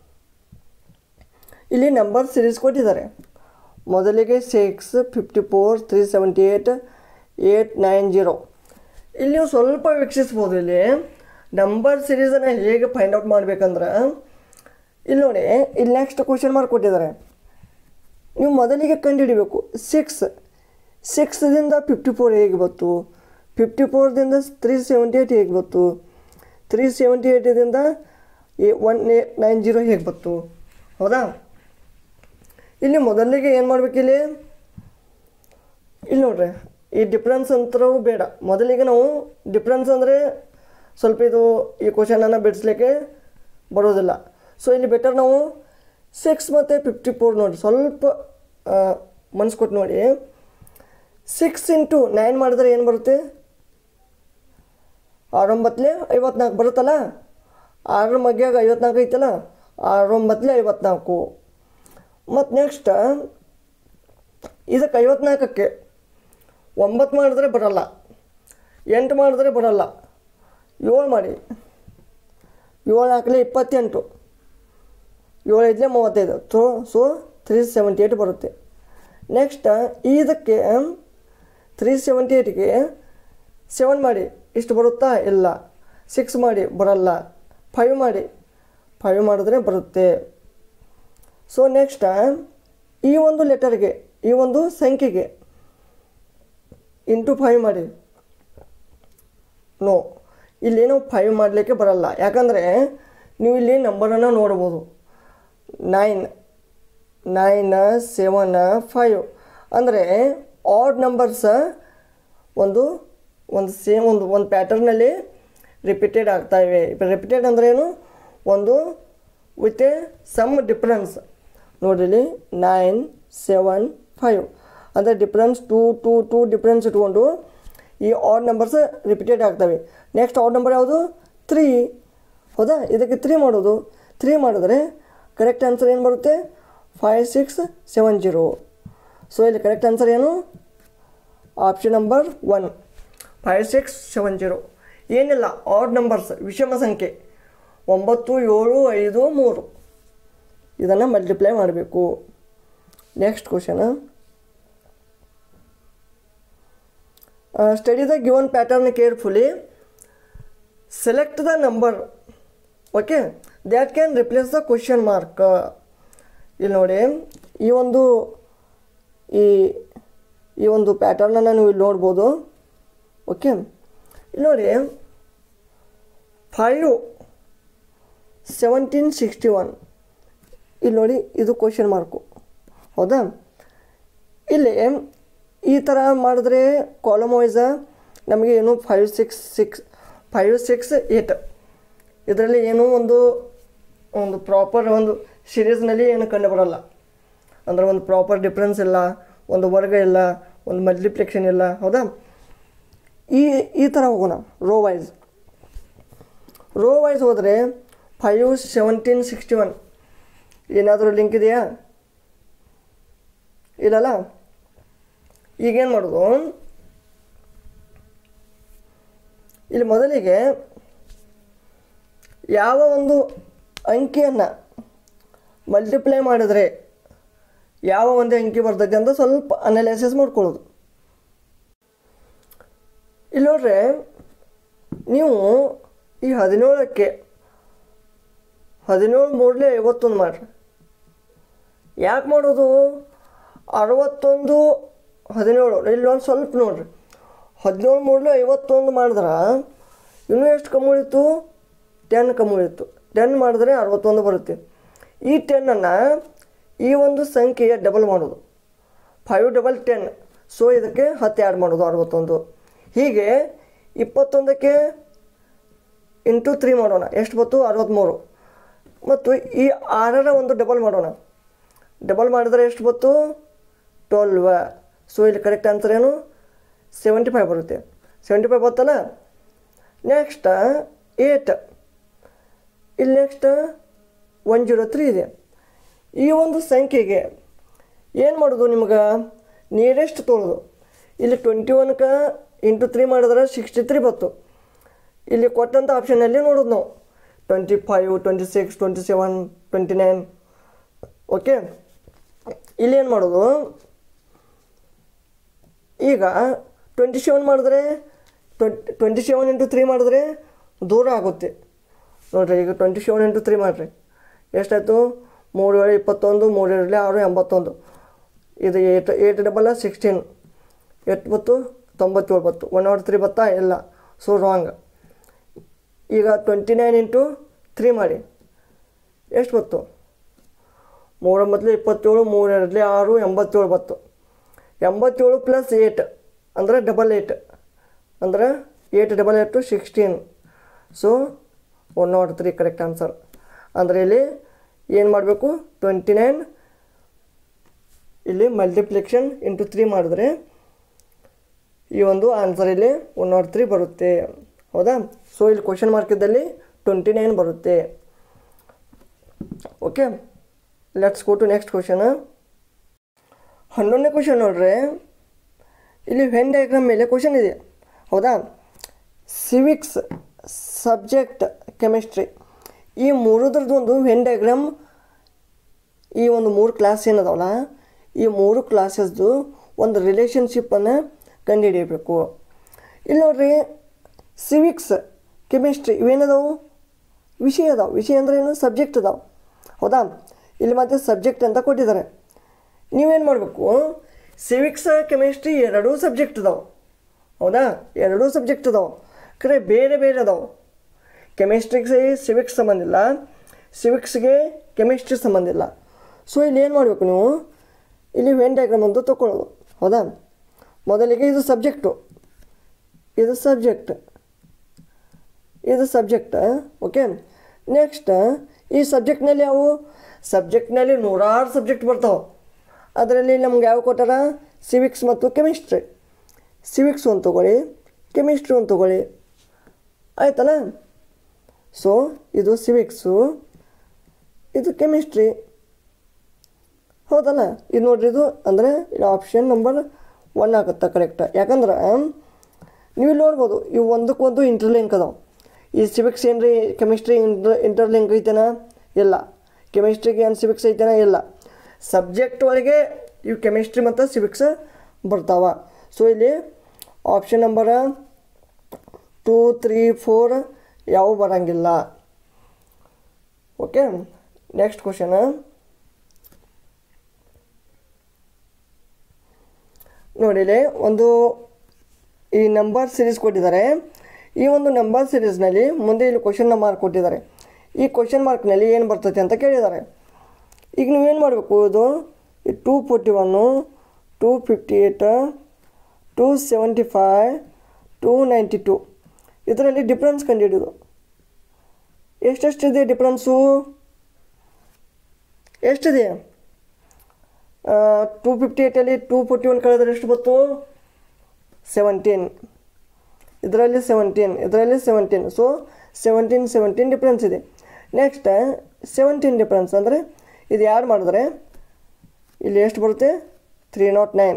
ಇಲ್ಲಿ ನಂಬರ್ ಸಿರೀಸ್ ಕೊಟ್ಟಿದ್ದಾರೆ ಮೊದಲಿಗೆ six fifty four three seventy eight eight nine zero ಇಲ್ಲಿ ನೀವು ಸ್ವಲ್ಪ ವೀಕ್ಷಿಸ್ಬೋದು ಇಲ್ಲಿ ನಂಬರ್ ಸಿರೀಸನ್ನು ಹೇಗೆ ಫೈಂಡ್ ಔಟ್ ಮಾಡಬೇಕಂದ್ರೆ ಇಲ್ಲಿ ನೋಡಿ ಇಲ್ಲಿ ನೆಕ್ಸ್ಟ್ ಕ್ವಶನ್ ಮಾರ್ಕ್ ಕೊಟ್ಟಿದ್ದಾರೆ ನೀವು ಮೊದಲಿಗೆ ಕಂಡುಹಿಡಿಬೇಕು ಸಿಕ್ಸ್ ಸಿಕ್ಸ್ದಿಂದ ಫಿಫ್ಟಿ ಫೋರ್ ಹೇಗೆ ಬಂತು ಫಿಫ್ಟಿ ಫೋರ್ದಿಂದ ತ್ರೀ ಸೆವೆಂಟಿ ಏಯ್ಟ್ ಹೇಗೆ ಬಂತು ತ್ರೀ ಸೆವೆಂಟಿ ಏಯ್ಟಿದಿಂದ A one A nine zero ಹೇಗೆ ಬಂತು ಹೌದಾ ಇಲ್ಲಿ ಮೊದಲಿಗೆ ಏನು ಮಾಡ್ಬೇಕು ಇಲ್ಲಿ ಇಲ್ಲಿ ನೋಡ್ರಿ ಈ ಡಿಫ್ರೆನ್ಸ್ ಅಂತರೂ ಬೇಡ ಮೊದಲಿಗೆ ನಾವು ಡಿಫ್ರೆನ್ಸ್ ಅಂದರೆ ಸ್ವಲ್ಪ ಇದು ಈ ಕ್ವಶನನ್ನು ಬಿಡಿಸ್ಲಿಕ್ಕೆ ಬರೋದಿಲ್ಲ ಸೊ ಇಲ್ಲಿ ಬೆಟರ್ ನಾವು ಸಿಕ್ಸ್ ಮತ್ತು ಫಿಫ್ಟಿ ಫೋರ್ ನೋಡಿ ಸ್ವಲ್ಪ ಮನ್ಸು ಕೊಟ್ಟು ನೋಡಿ ಸಿಕ್ಸ್ ಇಂಟು ನೈನ್ ಮಾಡಿದ್ರೆ ಏನು ಬರುತ್ತೆ ಆರೊಂಬತ್ತಲೆ ಐವತ್ನಾಲ್ಕು ಬರುತ್ತಲ್ಲ ಆರರ ಮಗ್ಯಾಗ ಐವತ್ನಾಲ್ಕು ಐತಲ್ಲ ಆರೊಂಬತ್ತಲೆ ಐವತ್ನಾಲ್ಕು ಮತ್ತು ನೆಕ್ಸ್ಟ್ ಇದಕ್ಕೆ ಐವತ್ನಾಲ್ಕಕ್ಕೆ ಒಂಬತ್ತು ಮಾಡಿದ್ರೆ ಬರಲ್ಲ ಎಂಟು ಮಾಡಿದ್ರೆ ಬರಲ್ಲ ಏಳು ಮಾಡಿ ಏಳು ನಾಲ್ಕಲೆ ಇಪ್ಪತ್ತೆಂಟು ಏಳು ಐದಲೇ ಮೂವತ್ತೈದು so so three seventy eight ಬರುತ್ತೆ ನೆಕ್ಸ್ಟ್ ಇದಕ್ಕೆ ತ್ರೀ ಸೆವೆಂಟಿ ಏಯ್ಟ್ಗೆ ಸೆವೆನ್ ಮಾಡಿ ಇಷ್ಟು ಬರುತ್ತಾ ಇಲ್ಲ ಸಿಕ್ಸ್ ಮಾಡಿ ಬರಲ್ಲ ಫೈವ್ ಮಾಡಿ ಫೈವ್ ಮಾಡಿದ್ರೆ ಬರುತ್ತೆ ಸೊ ನೆಕ್ಸ್ಟ್ ಈ ಒಂದು ಲೆಟರ್ಗೆ ಈ ಒಂದು ಸಂಖ್ಯೆಗೆ ಇಂಟು ಫೈವ್ ಮಾಡಿ ನೋ ಇಲ್ಲೇನು ಫೈವ್ ಮಾಡಲಿಕ್ಕೆ ಬರಲ್ಲ ಯಾಕಂದರೆ ನೀವು ಇಲ್ಲಿ ನಂಬರನ್ನು ನೋಡ್ಬೋದು ನೈನ್ ನೈನ್ ಸೆವೆನ್ ಫೈವ್ ಅಂದರೆ ಆಡ್ ನಂಬರ್ಸ್ ಒಂದು ಒಂದು ಸೇಮ್ ಒಂದು ಒಂದು ಪ್ಯಾಟರ್ನಲ್ಲಿ ರಿಪೀಟೆಡ್ ಆಗ್ತಾ ಇವೆ ರಿಪೀಟೆಡ್ ಅಂದ್ರೆ ಏನು ಒಂದು ವಿತ್ ಎ ಸಮ್ ಡಿಫ್ರೆನ್ಸ್ ನೋಡಿರಿ ನೈನ್ ಸೆವೆನ್ ಫೈವ್ ಅಂದರೆ difference two two two difference ಇಟ್ಕೊಂಡು ಈ ಆಡ್ ನಂಬರ್ಸ್ ರಿಪೀಟೆಡ್ ಆಗ್ತವೆ ನೆಕ್ಸ್ಟ್ ಆಡ್ ನಂಬರ್ ಯಾವುದು ತ್ರೀ ಹೌದಾ ಇದಕ್ಕೆ ತ್ರೀ ಮಾಡೋದು ತ್ರೀ ಮಾಡಿದ್ರೆ ಕರೆಕ್ಟ್ ಆನ್ಸರ್ ಏನು ಬರುತ್ತೆ five six seven zero so ಇಲ್ಲಿ ಕರೆಕ್ಟ್ ಆನ್ಸರ್ ಏನು option number one five six seven zero ಏನಿಲ್ಲ ಆಡ್ ನಂಬರ್ಸ್ ವಿಷಮ ಸಂಖ್ಯೆ ಒಂಬತ್ತು ಏಳು ಐದು ಮೂರು ಇದನ್ನು ಮಲ್ಟಿಪ್ಲೈ ಮಾಡಬೇಕು next question study the given pattern carefully select the number okay that can replace the question mark ಇಲ್ಲಿ ನೋಡಿ ಈ ಒಂದು ಈ ಈ ಒಂದು ಪ್ಯಾಟರ್ನನ್ನು ನೀವು ಇಲ್ಲಿ ನೋಡ್ಬೋದು ಓಕೆ ಇಲ್ಲಿ ನೋಡಿ ಫೈವ್ ಸೆವೆಂಟೀನ್ ಸಿಕ್ಸ್ಟಿ ಒನ್ ಇಲ್ಲಿ ನೋಡಿ ಇದು ಕ್ವಶನ್ ಮಾರ್ಕು ಹೌದಾ ಇಲ್ಲಿ ಈ ಥರ ಮಾಡಿದ್ರೆ ಕಾಲಮ್ ವೈಸ ನಮಗೆ ಏನು five six six five six eight ಇದರಲ್ಲಿ ಏನೂ ಒಂದು ಒಂದು ಪ್ರಾಪರ್ ಒಂದು ಸೀರೀಸ್ನಲ್ಲಿ ಏನು ಕಂಡು ಬರೋಲ್ಲ ಅಂದರೆ ಒಂದು ಪ್ರಾಪರ್ ಡಿಫ್ರೆನ್ಸ್ ಇಲ್ಲ ಒಂದು ವರ್ಗ ಇಲ್ಲ ಒಂದು ಮಲ್ಟಿಪ್ಲಿಕೇಶನ್ ಇಲ್ಲ ಹೌದಾ ಈ ಈ ಥರ ಹೋಗೋಣ ರೋ ವೈಸ್ ರೋ ವೈಸ್ ಹೋದರೆ ಫೈವ್ ಸೆವೆಂಟೀನ್ ಸಿಕ್ಸ್ಟಿ ಒನ್ ಏನಾದರೂ ಲಿಂಕ್ ಇದೆಯಾ ಇಲ್ಲಲ್ಲ ಈಗೇನು ಮಾಡೋದು ಇಲ್ಲಿ ಮೊದಲಿಗೆ ಯಾವ ಒಂದು ಅಂಕಿಯನ್ನು ಮಲ್ಟಿಪ್ಲೈ ಮಾಡಿದರೆ ಯಾವ ಒಂದು ಅಂಕಿ ಬರ್ತೈತೆ ಅಂತ ಸ್ವಲ್ಪ ಅನಾಲಿಸಿಸ್ ಮಾಡ್ಕೊಳ್ಳೋದು ಇಲ್ಲಿ ನೋಡ್ರಿ ನೀವು ಈ ಹದಿನೇಳಕ್ಕೆ ಹದಿನೇಳು ಮೂರಲೇ ಐವತ್ತೊಂದು ಮಾಡಿರಿ ಯಾಕೆ ಮಾಡೋದು ಅರವತ್ತೊಂದು ಹದಿನೇಳು ಇಲ್ಲಿ ಒಂದು ಸ್ವಲ್ಪ ನೋಡ್ರಿ ಹದಿನೇಳು ಮೂರಲೇ ಐವತ್ತೊಂದು ಮಾಡಿದ್ರೆ ಇನ್ನೂ ಎಷ್ಟು ಕಮ್ಮಿ ಉಳಿತು ಟೆನ್ ಕಮ್ಮಿ ಉಳಿತು ಟೆನ್ ಮಾಡಿದ್ರೆ ಅರವತ್ತೊಂದು ಬರುತ್ತೆ ಈ ಟೆನ್ನನ್ನು ಈ ಒಂದು ಸಂಖ್ಯೆಯ ಡಬಲ್ ಮಾಡೋದು ಫೈವ್ ಡಬಲ್ ಟೆನ್ ಸೊ ಇದಕ್ಕೆ ಹತ್ತು ಆ್ಯಡ್ ಮಾಡೋದು ಅರವತ್ತೊಂದು ಹೀಗೆ ಇಪ್ಪತ್ತೊಂದಕ್ಕೆ ಇಂಟು ತ್ರೀ ಮಾಡೋಣ ಎಷ್ಟು ಬಂತು ಅರವತ್ತ್ಮೂರು ಮತ್ತು ಈ ಆರರ ಒಂದು ಡಬಲ್ ಮಾಡೋಣ ಡಬಲ್ ಮಾಡಿದರೆ ಎಷ್ಟು ಬಂತು ಟ್ವೆಲ್ವ ಸೊ ಇಲ್ಲಿ ಕರೆಕ್ಟ್ ಆನ್ಸರ್ ಏನು ಸೆವೆಂಟಿ ಫೈವ್ ಬರುತ್ತೆ ಸೆವೆಂಟಿ ಫೈವ್ ಬರ್ತಲ್ಲ ನೆಕ್ಸ್ಟ್ ಏಟ್ ಇಲ್ಲಿ ನೆಕ್ಸ್ಟ್ ಒನ್ ಜೀರೋ ತ್ರೀ ಇದೆ ಈ ಒಂದು ಸಂಖ್ಯೆಗೆ ಏನು ಮಾಡೋದು ನಿಮ್ಗೆ ನಿಯರೆಸ್ಟ್ ತೊಗೊಳೋದು ಇಲ್ಲಿ ಟ್ವೆಂಟಿ ಒನ್ಗೆ ಇಂಟು ತ್ರೀ ಮಾಡಿದ್ರೆ ಸಿಕ್ಸ್ಟಿ ತ್ರೀ ಬತ್ತು ಇಲ್ಲಿ ಕೊಟ್ಟಂಥ ಆಪ್ಷನಲ್ಲಿ ನೋಡೋದು ನಾವು twenty five twenty six twenty seven twenty nine okay ಇಲ್ಲಿ ಏನು ಮಾಡೋದು ಈಗ ಟ್ವೆಂಟಿ ಸೆವೆನ್ ಮಾಡಿದ್ರೆ twenty twenty seven into three ಮಾಡಿದ್ರೆ ದೂರ ಆಗುತ್ತೆ ನೋಡಿರಿ ಈಗ ಟ್ವೆಂಟಿ ಸೆವೆನ್ ಇಂಟು ತ್ರೀ ಮಾಡಿರಿ ಎಷ್ಟಾಯಿತು ಮೂರು ಏಳು ಇಪ್ಪತ್ತೊಂದು ಮೂರು ಏಳರಲ್ಲಿ ಆರು ಎಂಬತ್ತೊಂದು ಇದು ಏಟ್ ಏಟ್ ಡಬಲ್ ಸಿಕ್ಸ್ಟೀನ್ ಎಷ್ಟು ಬತ್ತು ತೊಂಬತ್ತೇಳು ಬತ್ತು ಒನ್ ನಾಟ್ ತ್ರೀ ಬತ್ತಾ ಇಲ್ಲ ಸೊ ರಾಂಗ್ ಈಗ ಟ್ವೆಂಟಿ ನೈನ್ ಇಂಟು ತ್ರೀ ಮಾಡಿ ಎಷ್ಟು ಬತ್ತು ಮೂರೊಂಬತ್ತಲೆ ಇಪ್ಪತ್ತೇಳು ಮೂರೆರಡಲೆ ಆರು ಎಂಬತ್ತೇಳು ಬತ್ತು ಎಂಬತ್ತೇಳು ಪ್ಲಸ್ ಏಟ್ ಅಂದರೆ ಡಬಲ್ ಏಟ್ ಅಂದರೆ eight double eight sixteen so one not three correct answer ಅಂದರೆ ಇಲ್ಲಿ ಏನು ಮಾಡಬೇಕು ಟ್ವೆಂಟಿ ನೈನ್ ಇಲ್ಲಿ ಮಲ್ಟಿಪ್ಲಿಕೇಶನ್ ಇಂಟು ತ್ರೀ ಮಾಡಿದ್ರೆ ಈ ಒಂದು ಆನ್ಸರ್ ಇಲ್ಲಿ ಒನ್ ನಾಟ್ ತ್ರೀ ಬರುತ್ತೆ ಹೌದಾ ಸೊ ಇಲ್ಲಿ ಕ್ವಶನ್ ಮಾರ್ಕ್ ಇದ್ದಲ್ಲಿ ಟ್ವೆಂಟಿ ನೈನ್ ಬರುತ್ತೆ okay let's go to next question ಹನ್ನೊಂದನೇ ಕ್ವಶನ್ ನೋಡ್ರಿ ಇಲ್ಲಿ ವೆನ್ ಡಯಾಗ್ರಾಮ್ ಮೇಲೆ ಕ್ವಶನ್ ಇದೆ ಹೌದಾ ಸಿವಿಕ್ಸ್ ಸಬ್ಜೆಕ್ಟ್ ಕೆಮಿಸ್ಟ್ರಿ ಈ ಮೂರದ್ರದ್ದು ಒಂದು ವೆನ್ ಡಯಾಗ್ರಾಮ್ ಈ ಒಂದು ಮೂರು ಕ್ಲಾಸ್ ಏನದಾವಲ್ಲ ಈ ಮೂರು ಕ್ಲಾಸಸ್ದು ಒಂದು ರಿಲೇಷನ್ಶಿಪ್ಪನ್ನು ಕಂಡುಹಿಡಿಯಬೇಕು ಇಲ್ಲಿ ನೋಡ್ರಿ ಸಿವಿಕ್ಸ್ ಕೆಮಿಸ್ಟ್ರಿ ಇವೇನದಾವು ವಿಷಯ ಅದಾವೆ ವಿಷಯ ಅಂದ್ರೆ ಏನು ಸಬ್ಜೆಕ್ಟ್ ಅದಾವೆ ಹೌದಾ ಇಲ್ಲಿ ಮತ್ತೆ ಸಬ್ಜೆಕ್ಟ್ ಅಂತ ಕೊಟ್ಟಿದ್ದಾರೆ ನೀವೇನು ಮಾಡಬೇಕು ಸಿವಿಕ್ಸ್ ಕೆಮಿಸ್ಟ್ರಿ ಎರಡೂ ಸಬ್ಜೆಕ್ಟ್ ಅದಾವೆ ಹೌದಾ ಎರಡೂ ಸಬ್ಜೆಕ್ಟ್ ಅದಾವೆ ಕರೆ ಬೇರೆ ಬೇರೆ ಅದಾವೆ ಕೆಮಿಸ್ಟ್ರಿಗೆ ಸಿವಿಕ್ಸ್ ಸಂಬಂಧ ಇಲ್ಲ ಸಿವಿಕ್ಸ್ಗೆ ಕೆಮಿಸ್ಟ್ರಿ ಸಂಬಂಧ ಇಲ್ಲ ಸೊ ಇಲ್ಲಿ ಏನು ಮಾಡಬೇಕು ನೀವು ಇಲ್ಲಿ ವೆನ್ ಡಯಾಗ್ರಾಮ್ ಅಂತ ತೊಗೊಳ್ಳೋದು ಹೌದಾ ಮೊದಲಿಗೆ ಇದು ಸಬ್ಜೆಕ್ಟು ಇದು ಸಬ್ಜೆಕ್ಟ್ ಇದು ಸಬ್ಜೆಕ್ಟ್ ಓಕೆ ನೆಕ್ಸ್ಟ್ ಈ ಸಬ್ಜೆಕ್ಟ್ನಲ್ಲಿ ಅವು ಸಬ್ಜೆಕ್ಟ್ನಲ್ಲಿ ನೂರಾರು ಸಬ್ಜೆಕ್ಟ್ ಬರ್ತಾವೆ ಅದರಲ್ಲಿ ನಮ್ಗೆ ಯಾವ ಕೊಟ್ಟಾರ ಸಿವಿಕ್ಸ್ ಮತ್ತು ಕೆಮಿಸ್ಟ್ರಿ ಸಿವಿಕ್ಸ್ ಒಂದು ತೊಗೊಳ್ಳಿ ಕೆಮಿಸ್ಟ್ರಿ ಒಂದು ತೊಗೊಳ್ಳಿ ಆಯ್ತಲ್ಲ ಸೊ ಇದು ಸಿವಿಕ್ಸು ಇದು ಕೆಮಿಸ್ಟ್ರಿ ಹೌದಲ್ಲ ಇದು ನೋಡ್ರಿ ಇದು ಅಂದರೆ ಇದು ಆಪ್ಷನ್ ನಂಬರ್ ಒನ್ ಆಗುತ್ತೆ ಕರೆಕ್ಟ್ ಯಾಕಂದ್ರೆ ನೀವು ಇಲ್ಲಿ ನೋಡ್ಬೋದು ಇವು ಒಂದಕ್ಕೊಂದು ಇಂಟರ್ಲಿಂಕ್ ಅದಾವೆ ಈ ಸಿವಿಕ್ಸ್ ಏನು ರೀ ಕೆಮಿಸ್ಟ್ರಿ ಇಂಟರ್ ಇಂಟರ್ಲಿಂಕ್ ಐತೆನ ಇಲ್ಲ ಕೆಮಿಸ್ಟ್ರಿಗೆ ಏನು ಸಿವಿಕ್ಸ್ ಐತೆನ ಇಲ್ಲ ಸಬ್ಜೆಕ್ಟ್ ಒಳಗೆ ಇವು ಕೆಮಿಸ್ಟ್ರಿ ಮತ್ತು ಸಿವಿಕ್ಸ್ ಬರ್ತಾವ ಸೊ ಇಲ್ಲಿ option number two three four ಯಾವ ಬರೋಂಗಿಲ್ಲ ಓಕೆ ನೆಕ್ಸ್ಟ್ ಕ್ವಶನ್ ನೋಡಿಲಿ ಒಂದು ಈ ನಂಬರ್ ಸಿರೀಸ್ ಕೊಟ್ಟಿದ್ದಾರೆ ಈ ಒಂದು ನಂಬರ್ ಸಿರೀಸ್ನಲ್ಲಿ ಮುಂದೆ ಇಲ್ಲಿ ಕ್ವಶನ್ ಮಾರ್ಕ್ ಕೊಟ್ಟಿದ್ದಾರೆ ಈ ಕ್ವಶನ್ ಮಾರ್ಕ್ನಲ್ಲಿ ಏನು ಬರ್ತೈತೆ ಅಂತ ಕೇಳಿದ್ದಾರೆ ಈಗ ನೀವೇನು ಮಾಡಬೇಕು ಇದು two forty one two fifty eight two seventy five two ninety two ಇದರಲ್ಲಿ ಡಿಫ್ರೆನ್ಸ್ ಕಂಡುಹಿಡಿಯೋದು ಎಷ್ಟೆಷ್ಟಿದೆ ಡಿಫ್ರೆನ್ಸು ಎಷ್ಟಿದೆ ಟೂ ಫಿಫ್ಟಿ ಏಯ್ಟಲ್ಲಿ ಟೂ ಫೋರ್ಟಿ ಒನ್ ಕಳೆದ್ರೆ ಎಷ್ಟು ಬಂತು ಸೆವೆಂಟೀನ್ ಇದರಲ್ಲಿ ಸೆವೆಂಟೀನ್ ಇದರಲ್ಲಿ seventeen so seventeen seventeen difference ಇದೆ ನೆಕ್ಸ್ಟ್ ಸೆವೆಂಟೀನ್ ಡಿಫ್ರೆನ್ಸ್ ಅಂದರೆ ಇದು ಯಾರು ಮಾಡಿದ್ರೆ ಇಲ್ಲಿ ಎಷ್ಟು ಬರುತ್ತೆ three not nine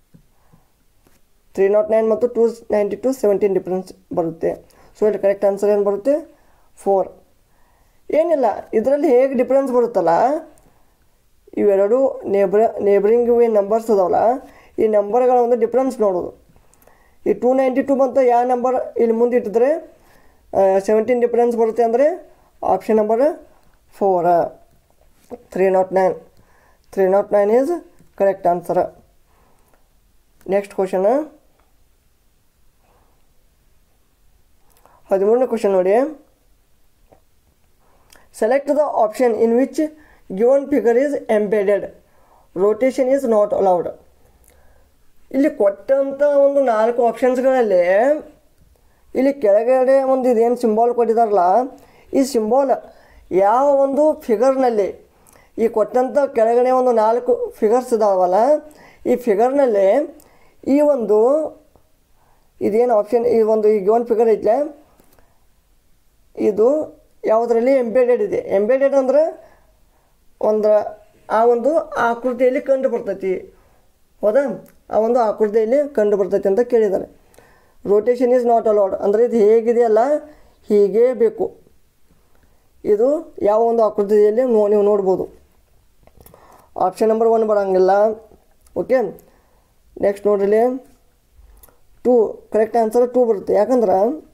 three not nine ಮತ್ತು two ninety two seventeen difference ಬರುತ್ತೆ ಸೊ ಇಲ್ಲಿ ಕರೆಕ್ಟ್ ಆನ್ಸರ್ ಏನು ಬರುತ್ತೆ ಫೋರ್ ಏನಿಲ್ಲ ಇದರಲ್ಲಿ ಹೇಗೆ ಡಿಫ್ರೆನ್ಸ್ ಬರುತ್ತಲ್ಲ ಇವೆರಡು ನೇಬ್ರ ನೇಬರಿಂಗ್ ಇವೆ ನಂಬರ್ಸ್ ಅದಾವಲ್ಲ ಈ ನಂಬರ್ಗಳ ಒಂದು ಡಿಫ್ರೆನ್ಸ್ ನೋಡೋದು ಈ ಟೂ ನೈಂಟಿ ಟು ಬಂತ ಯಾವ ನಂಬರ್ ಇಲ್ಲಿ ಮುಂದೆ ಇಟ್ಟಿದ್ರೆ ಸೆವೆಂಟೀನ್ ಡಿಫ್ರೆನ್ಸ್ ಬರುತ್ತೆ ಅಂದರೆ option number four three not nine three not nine is correct answer next question ಹದಿಮೂರನೇ ಕ್ವಶನ್ ನೋಡಿ select the option in which given figure is embedded rotation is not allowed ಇಲ್ಲಿ ಕೊಟ್ಟಂಥ ಒಂದು ನಾಲ್ಕು ಆಪ್ಷನ್ಸ್ಗಳಲ್ಲಿ ಇಲ್ಲಿ ಕೆಳಗಡೆ ಒಂದು ಇದೇನು ಸಿಂಬಾಲ್ ಕೊಟ್ಟಿದಾರಲ್ಲ ಈ ಸಿಂಬಾಲ್ ಯಾವ ಒಂದು ಫಿಗರ್ನಲ್ಲಿ ಈ ಕೊಟ್ಟಂಥ ಕೆಳಗಡೆ ಒಂದು ನಾಲ್ಕು ಫಿಗರ್ಸ್ ಇದಾವಲ್ಲ ಈ ಫಿಗರ್ನಲ್ಲಿ ಈ ಒಂದು ಇದೇನು ಆಪ್ಷನ್ ಈ ಒಂದು ಈ ಗಿವನ್ ಫಿಗರ್ ಐತೆ ಇದು ಯಾವುದರಲ್ಲಿ ಎಂಬೆಡೆಡ್ ಇದೆ ಎಂಬೆಡೆಡ್ ಅಂದ್ರೆ ಒಂದು ಆ ಒಂದು ಆಕೃತಿಯಲ್ಲಿ ಕಂಡು ಬರ್ತೈತಿ ಹೌದಾ ಆ ಒಂದು ಆಕೃತಿಯಲ್ಲಿ ಕಂಡು ಬರ್ತೈತಿ ಅಂತ ಕೇಳಿದ್ದಾರೆ ರೋಟೇಷನ್ ಈಸ್ ನಾಟ್ ಅಲೌಡ್ ಅಂದರೆ ಇದು ಹೇಗಿದೆಯಲ್ಲ ಹೀಗೇ ಬೇಕು ಇದು ಯಾವ ಒಂದು ಆಕೃತಿಯಲ್ಲಿ ನೋ ನೀವು ನೋಡ್ಬೋದು ಆಪ್ಷನ್ ನಂಬರ್ ಒನ್ ಬರೋಂಗಿಲ್ಲ ಓಕೆ ನೆಕ್ಸ್ಟ್ ನೋಡ್ರಿ ಟೂ ಕರೆಕ್ಟ್ ಆನ್ಸರ್ ಟೂ ಬರುತ್ತೆ ಯಾಕಂದ್ರೆ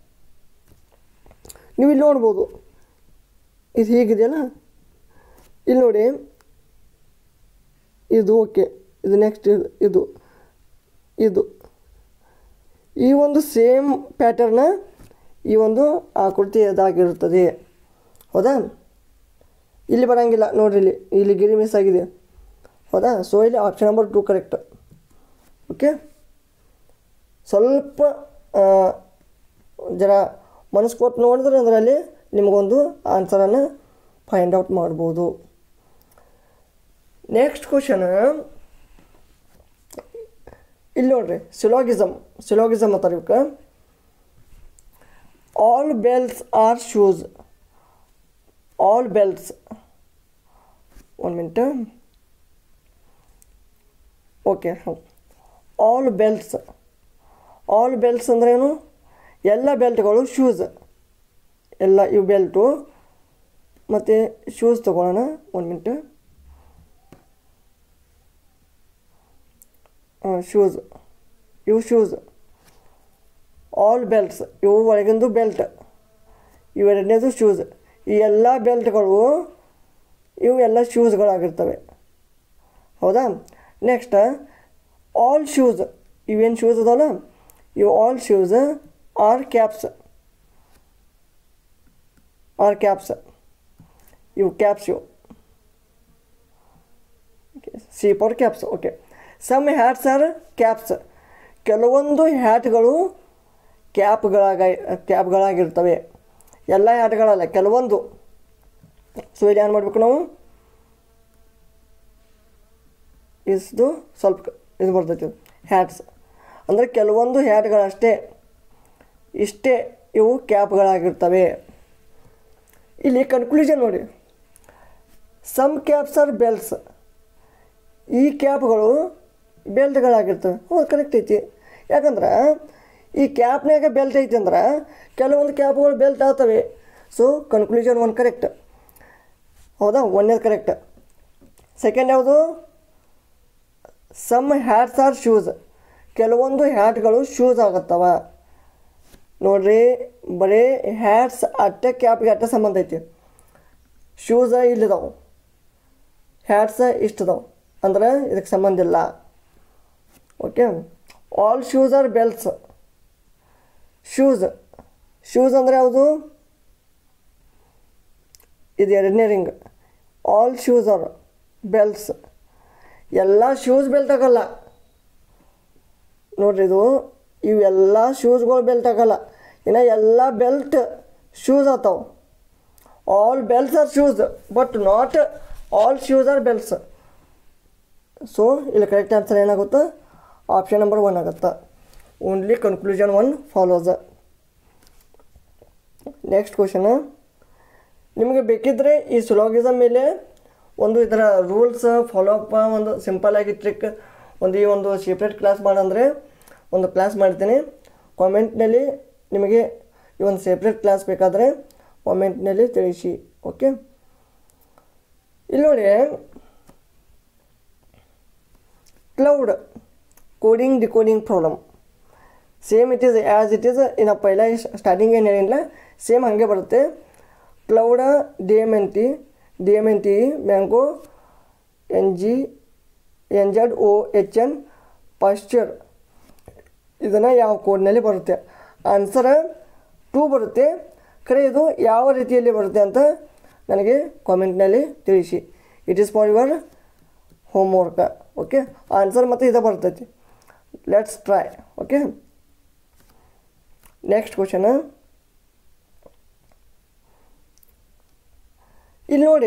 ನೀವು ಇಲ್ಲಿ ನೋಡ್ಬೋದು ಇದು ಹೀಗಿದೆಯಲ್ಲ ಇಲ್ಲಿ ನೋಡಿ ಇದು ಓಕೆ ಇದು ನೆಕ್ಸ್ಟ್ ಇದು ಇದು ಇದು ಈ ಒಂದು ಸೇಮ್ ಪ್ಯಾಟರ್ನ ಈ ಒಂದು ಆಕೃತಿಯದಾಗಿರುತ್ತದೆ ಹೌದಾ ಇಲ್ಲಿ ಬರೋಂಗಿಲ್ಲ ನೋಡ್ರಿ ಇಲ್ಲಿ ಇಲ್ಲಿ ಗಿರಿ ಮಿಸ್ ಆಗಿದೆ ಹೌದಾ ಸೊ ಇಲ್ಲಿ option number two correct okay ಸ್ವಲ್ಪ ಆ, ಜರ ಮನಸ್ಸು ಕೊಟ್ಟು ನೋಡಿದ್ರೆ ಅದರಲ್ಲಿ ನಿಮಗೊಂದು ಆನ್ಸರನ್ನು ಫೈಂಡ್ ಔಟ್ ಮಾಡ್ಬೋದು ನೆಕ್ಸ್ಟ್ ಕ್ವಶನ್ ಇಲ್ಲಿ ನೋಡ್ರಿ ಸಿಲೋಗಿಸಮ್ ಸಿಲೋಗಿಸಮ್ ಅಂತಾರೆ ಇವಕ್ಕೆ all bells are shoes all bells ಒಂದು minute okay all belts all belts ಅಂದ್ರೇನು ಎಲ್ಲ ಬೆಲ್ಟ್ಗಳು ಶೂಸ್ ಎಲ್ಲ ಇವು ಬೆಲ್ಟು ಮತ್ತು ಶೂಸ್ ತೊಗೊಳ್ಳೋಣ ಒಂದು ಮಿನಿಟ್ ಶೂಸ್ ಇವು ಶೂಸ್ ಆಲ್ ಬೆಲ್ಟ್ಸ್ ಇವು ಒಳಗಿಂದು ಬೆಲ್ಟ್ ಇವೆರಡನೇದು ಶೂಸ್ ಈ ಎಲ್ಲ ಬೆಲ್ಟ್ಗಳು ಇವು ಎಲ್ಲ ಶೂಸ್ಗಳಾಗಿರ್ತವೆ ಹೌದಾ ನೆಕ್ಸ್ಟ್ ಆಲ್ ಶೂಸ್ ಇವೇನು ಶೂಸ್ ಅದಾವಲ್ಲ ಇವು all shoes are caps are caps ಇವು ಕ್ಯಾಪ್ಸ್ ಇವು C for caps okay some hats are caps ಕೆಲವೊಂದು ಹ್ಯಾಟ್ಗಳು ಕ್ಯಾಪ್ಗಳಾಗ ಕ್ಯಾಪ್ಗಳಾಗಿರ್ತವೆ ಎಲ್ಲ ಹ್ಯಾಟ್ಗಳಲ್ಲ ಕೆಲವೊಂದು ಸೊ ಇಲ್ಲಿ ಏನು ಮಾಡಬೇಕು ನಾವು ಇಸ್ದು ಸ್ವಲ್ಪ ಇದು ಬರ್ತೈತಿ ಹ್ಯಾಟ್ಸ್ ಅಂದರೆ ಕೆಲವೊಂದು ಹ್ಯಾಟ್ಗಳಷ್ಟೇ ಇಷ್ಟೇ ಇವು ಕ್ಯಾಪ್ಗಳಾಗಿರ್ತವೆ ಇಲ್ಲಿ ಕನ್ಕ್ಲೂಷನ್ ನೋಡಿ ಸಮ್ ಕ್ಯಾಪ್ಸ್ ಆರ್ ಬೆಲ್ಟ್ಸ್ ಈ ಕ್ಯಾಪ್ಗಳು ಬೆಲ್ಟ್ಗಳಾಗಿರ್ತವೆ ಹೌದು ಕರೆಕ್ಟ್ ಐತಿ ಯಾಕಂದ್ರೆ ಈ ಕ್ಯಾಪ್ನಾಗ ಬೆಲ್ಟ್ ಐತಿ ಅಂದ್ರೆ ಕೆಲವೊಂದು ಕ್ಯಾಪ್ಗಳು ಬೆಲ್ಟ್ ಆಗ್ತವೆ ಸೊ ಕನ್ಕ್ಲೂಷನ್ ಒನ್ ಕರೆಕ್ಟ್ ಹೌದಾ ಒಂದೇದು ಕರೆಕ್ಟ್ ಸೆಕೆಂಡ್ ಯಾವುದು ಸಮ್ ಹ್ಯಾಟ್ಸ್ ಆರ್ ಶೂಸ್ ಕೆಲವೊಂದು ಹ್ಯಾಟ್ಗಳು ಶೂಸ್ ಆಗತ್ತವ ನೋಡ್ರಿ ಬರೀ ಹ್ಯಾಟ್ಸ್ ಅಟ್ಟೆ ಕ್ಯಾಪ್ಗೆ ಅಟ್ಟೆ ಸಂಬಂಧ ಐತಿ ಶೂಸ ಇಲ್ಲಿದಾವೆ ಹ್ಯಾಟ್ಸ ಇಷ್ಟದಾವೆ ಅಂದ್ರೆ ಇದಕ್ಕೆ ಸಂಬಂಧ ಇಲ್ಲ okay all shoes are belts shoes shoes ಅಂದರೆ ಯಾವುದು ಇದು ಎರಡನೇ ring all shoes are belts ಎಲ್ಲ ಶೂಸ್ ಬೆಲ್ಟ್ ಆಗಲ್ಲ ನೋಡ್ರಿ ಇದು ಇವೆಲ್ಲ ಶೂಸ್ಗಳು ಬೆಲ್ಟ್ ಆಗಲ್ಲ ಇನ್ನು ಎಲ್ಲ ಬೆಲ್ಟ್ ಶೂಸ್ ಆತಾವ all belts are shoes but not all shoes are belts so ಇಲ್ಲಿ ಕರೆಕ್ಟ್ ಆನ್ಸರ್ ಏನಾಗುತ್ತೆ ಆಪ್ಷನ್ ನಂಬರ್ ಒನ್ ಆಗುತ್ತೆ only conclusion one follows next question ನಿಮಗೆ ಬೇಕಿದ್ದರೆ ಈ ಸುಲೋಗಿಸಮ್ ಮೇಲೆ ಒಂದು ಇದರ ರೂಲ್ಸ್ ಫಾಲೋ ಅಪ್ ಒಂದು ಸಿಂಪಲ್ ಆಗಿ ಟ್ರಿಕ್ ಒಂದು ಈ ಒಂದು ಸೆಪ್ರೇಟ್ ಕ್ಲಾಸ್ ಮಾಡಂದರೆ ಒಂದು ಕ್ಲಾಸ್ ಮಾಡ್ತೀನಿ ಕಾಮೆಂಟ್ನಲ್ಲಿ ನಿಮಗೆ ಈ ಒಂದು ಸೆಪ್ರೇಟ್ ಕ್ಲಾಸ್ ಬೇಕಾದರೆ ಕಾಮೆಂಟ್ನಲ್ಲಿ ತಿಳಿಸಿ ಓಕೆ ಇಲ್ಲಿ ನೋಡಿ cloud coding decoding problem same it is as it is ಇನ್ನ ಪೈಲ ಸ್ಟಾರ್ಟಿಂಗ್ ಏನು ಹೇಳಿಲ್ಲ ಸೇಮ್ ಹಾಗೆ ಬರುತ್ತೆ cloud D M N T D M N T mango N G N Z O H N ಪಾಶ್ಚರ್ ಇದನ್ನು ಯಾವ ಕೋಡ್ನಲ್ಲಿ ಬರುತ್ತೆ ಆನ್ಸರ್ ಟೂ ಬರುತ್ತೆ ಖರೆ ಇದು ಯಾವ ರೀತಿಯಲ್ಲಿ ಬರುತ್ತೆ ಅಂತ ನನಗೆ ಕಾಮೆಂಟ್ನಲ್ಲಿ ತಿಳಿಸಿ it is for your homework okay answer ಮತ್ತು ಇದು ಬರ್ತೈತಿ let's try okay next question ಇಲ್ಲಿ ನೋಡಿ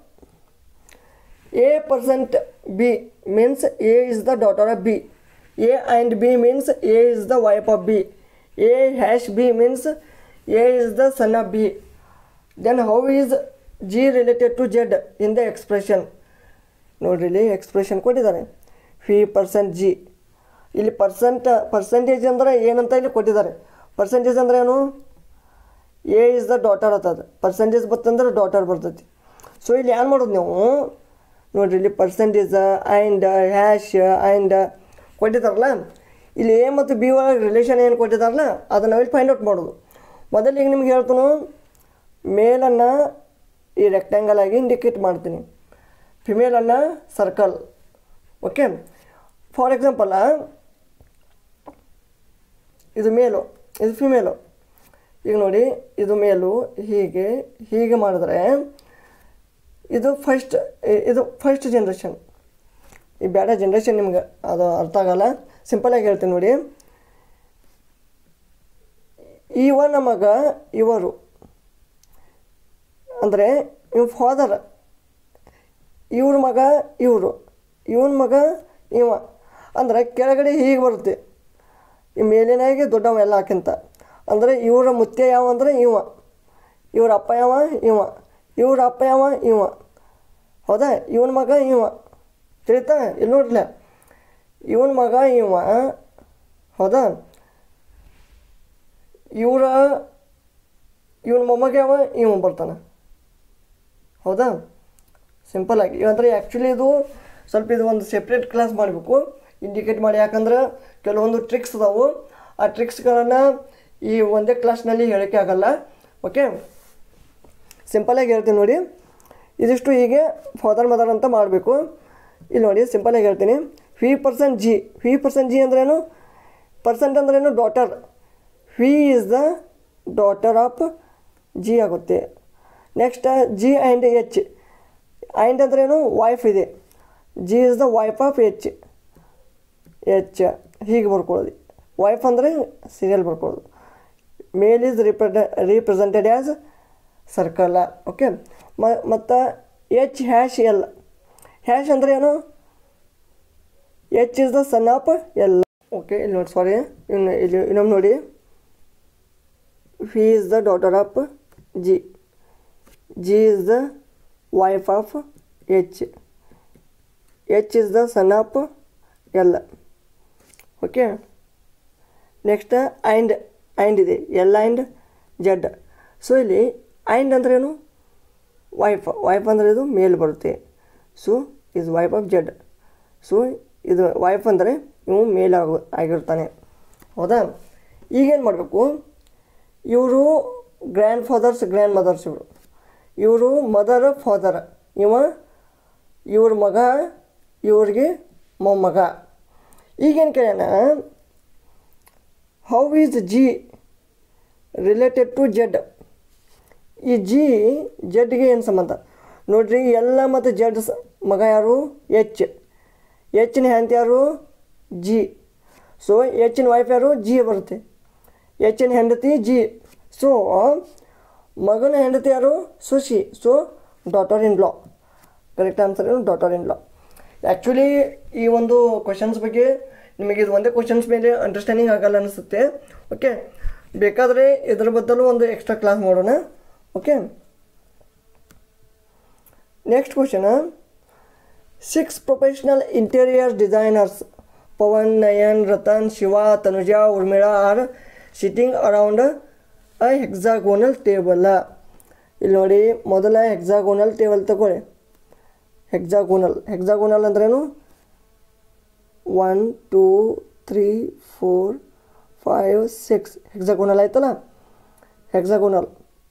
A percent B means A is the daughter of B A and B means A is the wife of B A hash B means A is the son of B then how is G related to Z in the expression ನೋಡ್ರಿ ಇಲ್ಲಿ ಎಕ್ಸ್ಪ್ರೆಷನ್ ಕೊಟ್ಟಿದ್ದಾರೆ ಫಿ ಪರ್ಸೆಂಟ್ ಜಿ ಇಲ್ಲಿ ಪರ್ಸೆಂಟ್ ಪರ್ಸೆಂಟೇಜ್ ಅಂದರೆ ಏನಂತ ಇಲ್ಲಿ ಕೊಟ್ಟಿದ್ದಾರೆ ಪರ್ಸೆಂಟೇಜ್ ಅಂದ್ರೆ ಏನು ಎ ಇಸ್ ದ ಡಾಟರ್ ಆಗ್ತದೆ ಪರ್ಸೆಂಟೇಜ್ ಬರ್ತಂದ್ರೆ ಡಾಟರ್ ಬರ್ತೈತಿ ಸೊ ಇಲ್ಲಿ ಏನು ಮಾಡೋದು ನೀವು ನೋಡಿರಿ ಇಲ್ಲಿ ಪರ್ಸೆಂಟೇಜ್ ಆ್ಯಂಡ್ ಹ್ಯಾಶ್ ಆ್ಯಂಡ್ ಕೊಟ್ಟಿದ್ದಾರಲ್ಲ ಇಲ್ಲಿ ಎ ಮತ್ತು ಬಿ ಒಳಗೆ ರಿಲೇಷನ್ ಏನು ಕೊಟ್ಟಿದ್ದಾರಲ್ಲ ಅದನ್ನು ನಾವಿಲ್ಲಿ ಫೈಂಡ್ ಔಟ್ ಮಾಡೋದು ಮೊದಲಿಗೆ ನಿಮ್ಗೆ ಹೇಳ್ತಾನು ಮೇಲನ್ನು ಈ ರೆಕ್ಟ್ಯಾಂಗಲ್ ಆಗಿ ಇಂಡಿಕೇಟ್ ಮಾಡ್ತೀನಿ ಫಿಮೇಲನ್ನು ಸರ್ಕಲ್ ಓಕೆ ಫಾರ್ ಎಕ್ಸಾಂಪಲ್ ಇದು ಮೇಲು ಇದು ಫಿಮೇಲು ಈಗ ನೋಡಿ ಇದು ಮೇಲು ಹೀಗೆ ಹೀಗೆ ಮಾಡಿದ್ರೆ ಇದು ಫಸ್ಟ್ ಇದು ಫಸ್ಟ್ ಜನ್ರೇಷನ್ ಈ ಬೇಡ ಜನ್ರೇಷನ್ ನಿಮ್ಗೆ ಅದು ಅರ್ಥ ಆಗಲ್ಲ ಸಿಂಪಲಾಗಿ ಹೇಳ್ತೀನಿ ನೋಡಿ ಇವನ ಮಗ ಇವರು ಅಂದರೆ ಇವ್ ಫಾದರ್ ಇವ್ರ ಮಗ ಇವರು ಇವನ ಮಗ ಇವ ಅಂದ್ರೆ ಕೆಳಗಡೆ ಹೀಗೆ ಬರುತ್ತೆ ಈ ಮೇಲಿನಾಗೆ ದೊಡ್ಡವ ಎಲ್ಲ ಹಾಕಿಂತ ಅಂದರೆ ಇವರ ಮುತ್ಯ ಯಾವ ಅಂದರೆ ಇವ ಇವ್ರ ಅಪ್ಪ ಯಾವ ಇವ ಇವ್ರ ಅಪ್ಪ ಯಾವ ಇವ ಹೌದಾ ಇವನ ಮಗ ಇವ ತಿಳಿತಾ ಇಲ್ಲಿ ನೋಡ್ಲ ಇವನ ಮಗ ಇವ ಹೌದಾ ಇವರ ಇವನ ಮೊಮ್ಮಗ ಯಾವ ಇವ ಬರ್ತಾನೆ ಹೌದಾ ಸಿಂಪಲಾಗಿ ಅಂದರೆ ಆ್ಯಕ್ಚುಲಿ ಇದು ಸ್ವಲ್ಪ ಇದು ಒಂದು ಸೆಪ್ರೇಟ್ ಕ್ಲಾಸ್ ಮಾಡಬೇಕು ಇಂಡಿಕೇಟ್ ಮಾಡಿ ಯಾಕಂದ್ರೆ ಕೆಲವೊಂದು ಟ್ರಿಕ್ಸ್ ಅದಾವು ಆ ಟ್ರಿಕ್ಸ್ಗಳನ್ನು ಈ ಒಂದೇ ಕ್ಲಾಸ್ನಲ್ಲಿ ಹೇಳೋಕ್ಕೆ ಆಗಲ್ಲ ಓಕೆ ಸಿಂಪಲಾಗಿ ಹೇಳ್ತೀನಿ ನೋಡಿ ಇದಿಷ್ಟು ಹೀಗೆ ಫಾದರ್ ಮದರ್ ಅಂತ ಮಾಡಬೇಕು ಇಲ್ಲಿ ನೋಡಿ ಸಿಂಪಲಾಗಿ ಹೇಳ್ತೀನಿ F percent G F percent G ಅಂದ್ರೇನು ಪರ್ಸೆಂಟ್ ಅಂದ್ರೇನು daughter F is the daughter of G ಆಗುತ್ತೆ next G and H and ಅಂದ್ರೇನು ವೈಫ್ ಇದೆ G is the wife of H H ಹೀಗೆ ಬರ್ಕೊಳ್ಳೋದು ವೈಫ್ ಅಂದರೆ ಸೀರಿಯಲ್ ಬರ್ಕೊಳ್ಳೋದು ಮೇಲ್ ಈಸ್ ರಿಪ್ರೆಡ ರಿಪ್ರೆಸೆಂಟೆಡ್ ಆ್ಯಸ್ ಸರ್ಕಲ್ ಓಕೆ ಮ ಮತ್ತು ಎಚ್ ಹ್ಯಾಶ್ ಎಲ್ ಹ್ಯಾಶ್ ಅಂದರೆ ಏನು H is the son of L okay ಇಲ್ಲಿ ನೋಡಿ ಸಾರಿ ಇನ್ನು ಇಲ್ಲಿ ಇನ್ನೊಮ್ಮೆ ನೋಡಿ F is the daughter of G G is the wife of H H is the son of L okay next and and ಇದೆ ಎಲ್ ಆ್ಯಂಡ್ ಜಡ್ ಸೊ ಇಲ್ಲಿ ಆ್ಯಂಡ್ ಅಂದ್ರೇನು ವೈಫ್ ವೈಫ್ ಅಂದರೆ ಇದು ಮೇಲ್ ಬರುತ್ತೆ so is wife of Z so ಇದು ವೈಫ್ ಅಂದರೆ ಇವು ಮೇಲ್ ಆಗು ಆಗಿರ್ತಾನೆ ಹೌದಾ ಈಗೇನು ಮಾಡಬೇಕು ಇವರು ಗ್ರ್ಯಾಂಡ್ ಫಾದರ್ಸ್ ಗ್ರ್ಯಾಂಡ್ ಮದರ್ಸ್ ಇವರು ಇವರು ಮದರ್ ಫಾದರ್ ಇವ ಇವ್ರ ಮಗ ಇವ್ರಿಗೆ ಮೊಮ್ಮಗ ಈಗೇನು ಕೇಳೋಣ how is G related to Z ಈ ಜಿ ಜಡ್ಗೆ ಏನು ಸಂಬಂಧ ನೋಡ್ರಿ ಎಲ್ಲ ಮತ್ತು ಜಡ್ ಸ ಮಗ ಯಾರು ಎಚ್ ಎಚ್ನ ಹೆಂಡತಿ ಯಾರು ಜಿ ಸೊ ಎಚ್ನ ವೈಫ್ ಯಾರು ಜಿ ಬರುತ್ತೆ ಎಚ್ನ ಹೆಂಡತಿ ಜಿ ಸೊ ಮಗನ ಹೆಂಡತಿ ಯಾರು ಸುಶಿ so daughter in law correct answer ಏನು ಡಾಟರ್ ಇನ್ ಲಾ ಆ್ಯಕ್ಚುಲಿ ಈ ಒಂದು ಕ್ವಶನ್ಸ್ ಬಗ್ಗೆ ನಿಮಗೆ ಇದು ಒಂದೇ ಕ್ವಶನ್ಸ್ ಮೇಲೆ ಅಂಡರ್ಸ್ಟ್ಯಾಂಡಿಂಗ್ ಆಗಲ್ಲ ಅನಿಸುತ್ತೆ ಓಕೆ ಬೇಕಾದರೆ ಇದರ ಬದಲು ಒಂದು ಎಕ್ಸ್ಟ್ರಾ ಕ್ಲಾಸ್ ಮಾಡೋಣ okay next question six professional interior designers Pavan Nayan Ratan Shiva Tanuja Urmila are sitting around a hexagonal table ಇಲ್ಲಿ ನೋಡಿ ಮೊದಲ ಹೆಕ್ಸಾಗೋನಲ್ ಟೇಬಲ್ ತಗೊಳ್ಳಿ ಹೆಕ್ಸಾಗೋನಲ್ ಹೆಕ್ಸಾಗೋನಲ್ ಅಂದ್ರೇನು one two three four five six hexagonal ಆಯ್ತಲ್ಲ ಹೆಕ್ಸಾಗೋನಲ್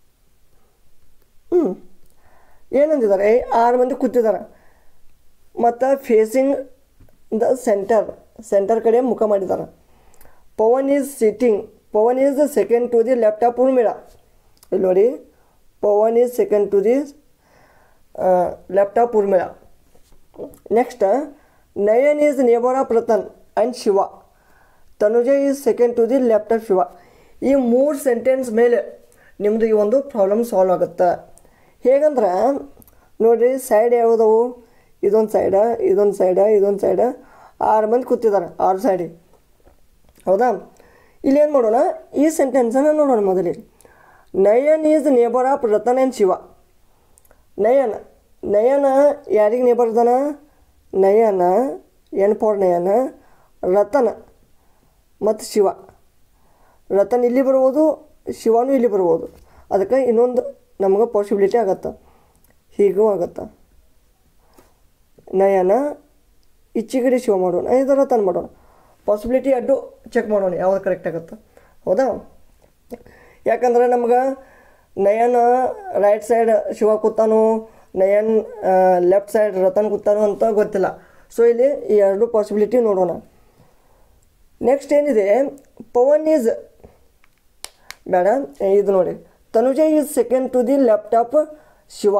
ಹ್ಞೂ ಏನಂದಿದ್ದಾರೆ ಆರು ಮಂದಿ ಕೂತಿದ್ದಾರೆ ಮತ್ತು ಫೇಸಿಂಗ್ ದ ಸೆಂಟರ್ ಸೆಂಟರ್ ಕಡೆ ಮುಖ ಮಾಡಿದ್ದಾರೆ Pavan is sitting Pavan is the second to the laptop Urmila ಇಲ್ಲಿ ನೋಡಿ Pavan is second to the laptop Urmila next Nayan is neighbour of Ratan and Shiva Tanuja is second to the laptop Shiva ಈ ಮೂರು ಸೆಂಟೆನ್ಸ್ ಮೇಲೆ ನಿಮ್ಮದು ಈ ಒಂದು ಪ್ರಾಬ್ಲಮ್ ಸಾಲ್ವ್ ಆಗುತ್ತೆ ಹೇಗಂದ್ರೆ ನೋಡಿರಿ ಸೈಡ್ ಯಾವುದವು ಇದೊಂದು ಸೈಡ ಇದೊಂದು ಸೈಡ ಇದೊಂದು ಸೈಡ ಆರು ಮಂದಿ ಕೂತಿದ್ದಾರೆ ಆರು ಸೈಡಿಗೆ ಹೌದಾ ಇಲ್ಲಿ ಏನು ಮಾಡೋಣ ಈ ಸೆಂಟೆನ್ಸನ್ನು ನೋಡೋಣ ಮೊದಲಿಗೆ Nayan is neighbour of Ratan and Shiva Nayan Nayan ಯಾರಿಗೆ ನೇಬರ್ ಇದ್ದಾನ ನಯನ ಎನ್ ಫಾರ್ ನಯನ ರತನ ಮತ್ತು ಶಿವ ರತನ್ ಇಲ್ಲಿ ಬರ್ಬೋದು ಶಿವನೂ ಇಲ್ಲಿ ಬರ್ಬೋದು ಅದಕ್ಕೆ ಇನ್ನೊಂದು ನಮ್ಗೆ ಪಾಸಿಬಿಲಿಟಿ ಆಗತ್ತೆ ಹೀಗೂ ಆಗತ್ತೆ ನಯನ ಈಚೆಗಡೆ ಶಿವ ಮಾಡೋಣ ಇದು ರತನ್ ಮಾಡೋಣ ಪಾಸಿಬಿಲಿಟಿ ಅಡ್ಡು ಚೆಕ್ ಮಾಡೋಣ ಯಾವ್ದು ಕರೆಕ್ಟ್ ಆಗುತ್ತೆ ಹೌದಾ ಯಾಕಂದ್ರೆ ನಮ್ಗೆ ನಯನ ರೈಟ್ ಸೈಡ್ ಶಿವ ಕೂತಾನು ನಯನ್ ಲೆಫ್ಟ್ ಸೈಡ್ ರತನ್ ಕೂತಾನು ಅಂತ ಗೊತ್ತಿಲ್ಲ ಸೊ ಇಲ್ಲಿ ಈ ಎರಡು ಪಾಸಿಬಿಲಿಟಿ ನೋಡೋಣ ನೆಕ್ಸ್ಟ್ ಏನಿದೆ ಪವನ್ ಈಸ್ ಬೇಡ ಇದು ನೋಡಿ Tanuja is second to the laptop Shiva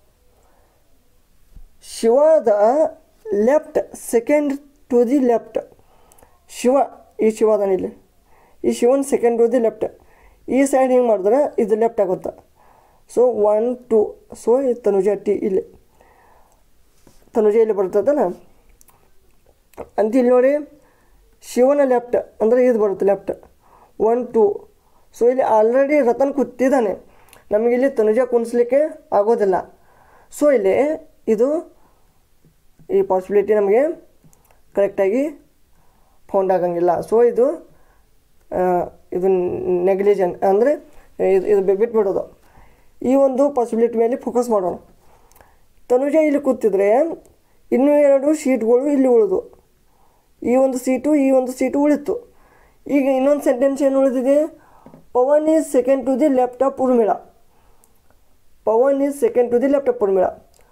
ಶಿವದ left second to the left Shiva ಈ ಶಿವ ಅದಾನ ಇಲ್ಲಿ ಈ ಶಿವನ್ ಸೆಕೆಂಡ್ ಟು ದಿ ಲೆಫ್ಟ್ ಈ ಸೈಡ್ ಹಿಂಗೆ ಮಾಡಿದ್ರೆ ಇದು ಲೆಫ್ಟ್ ಆಗುತ್ತೆ ಸೊ ಒನ್ ಟು ಸೊ ಇದು ತನುಜ ಟಿ ಇಲ್ಲಿ ತನುಜ ಇಲ್ಲಿ ಬರ್ತದಲ್ಲ ಅಂತ ಇಲ್ಲಿ ನೋಡಿ ಶಿವನ ಲೆಫ್ಟ್ ಅಂದರೆ ಇದು ಬರುತ್ತೆ ಲೆಫ್ಟ್ ಒನ್ ಟು ಸೊ ಇಲ್ಲಿ ಆಲ್ರೆಡಿ ರತನ್ ಕೂತಿದ್ದಾನೆ ನಮಗಿಲ್ಲಿ ತನುಜ ಕುಣಿಸ್ಲಿಕ್ಕೆ ಆಗೋದಿಲ್ಲ ಸೊ ಇಲ್ಲಿ ಇದು ಈ ಪಾಸಿಬಿಲಿಟಿ ನಮಗೆ ಕರೆಕ್ಟಾಗಿ ಫೌಂಡ್ ಆಗಂಗಿಲ್ಲ ಸೊ ಇದು ಆ, ಇದು ನೆಗ್ಲಿಜೆಂಟ್ ಅಂದರೆ ಇದು ಇದು ಬಿ- ಬಿಟ್ಬಿಡೋದು ಈ ಒಂದು ಪಾಸಿಬಿಲಿಟಿ ಮೇಲೆ ಫೋಕಸ್ ಮಾಡೋಣ ತನುಜ ಇಲ್ಲಿ ಕೂತಿದ್ರೆ ಇನ್ನೂ ಎರಡು ಶೀಟ್ಗಳು ಇಲ್ಲಿ ಉಳಿದು ಈ ಒಂದು ಸೀಟು ಈ ಒಂದು ಸೀಟು ಉಳಿತು ಈಗ ಇನ್ನೊಂದು ಸೆಂಟೆನ್ಸ್ ಏನು ಉಳಿದಿದೆ Pavan is second to the laptop Urmila Pavan is second to the laptop Urmila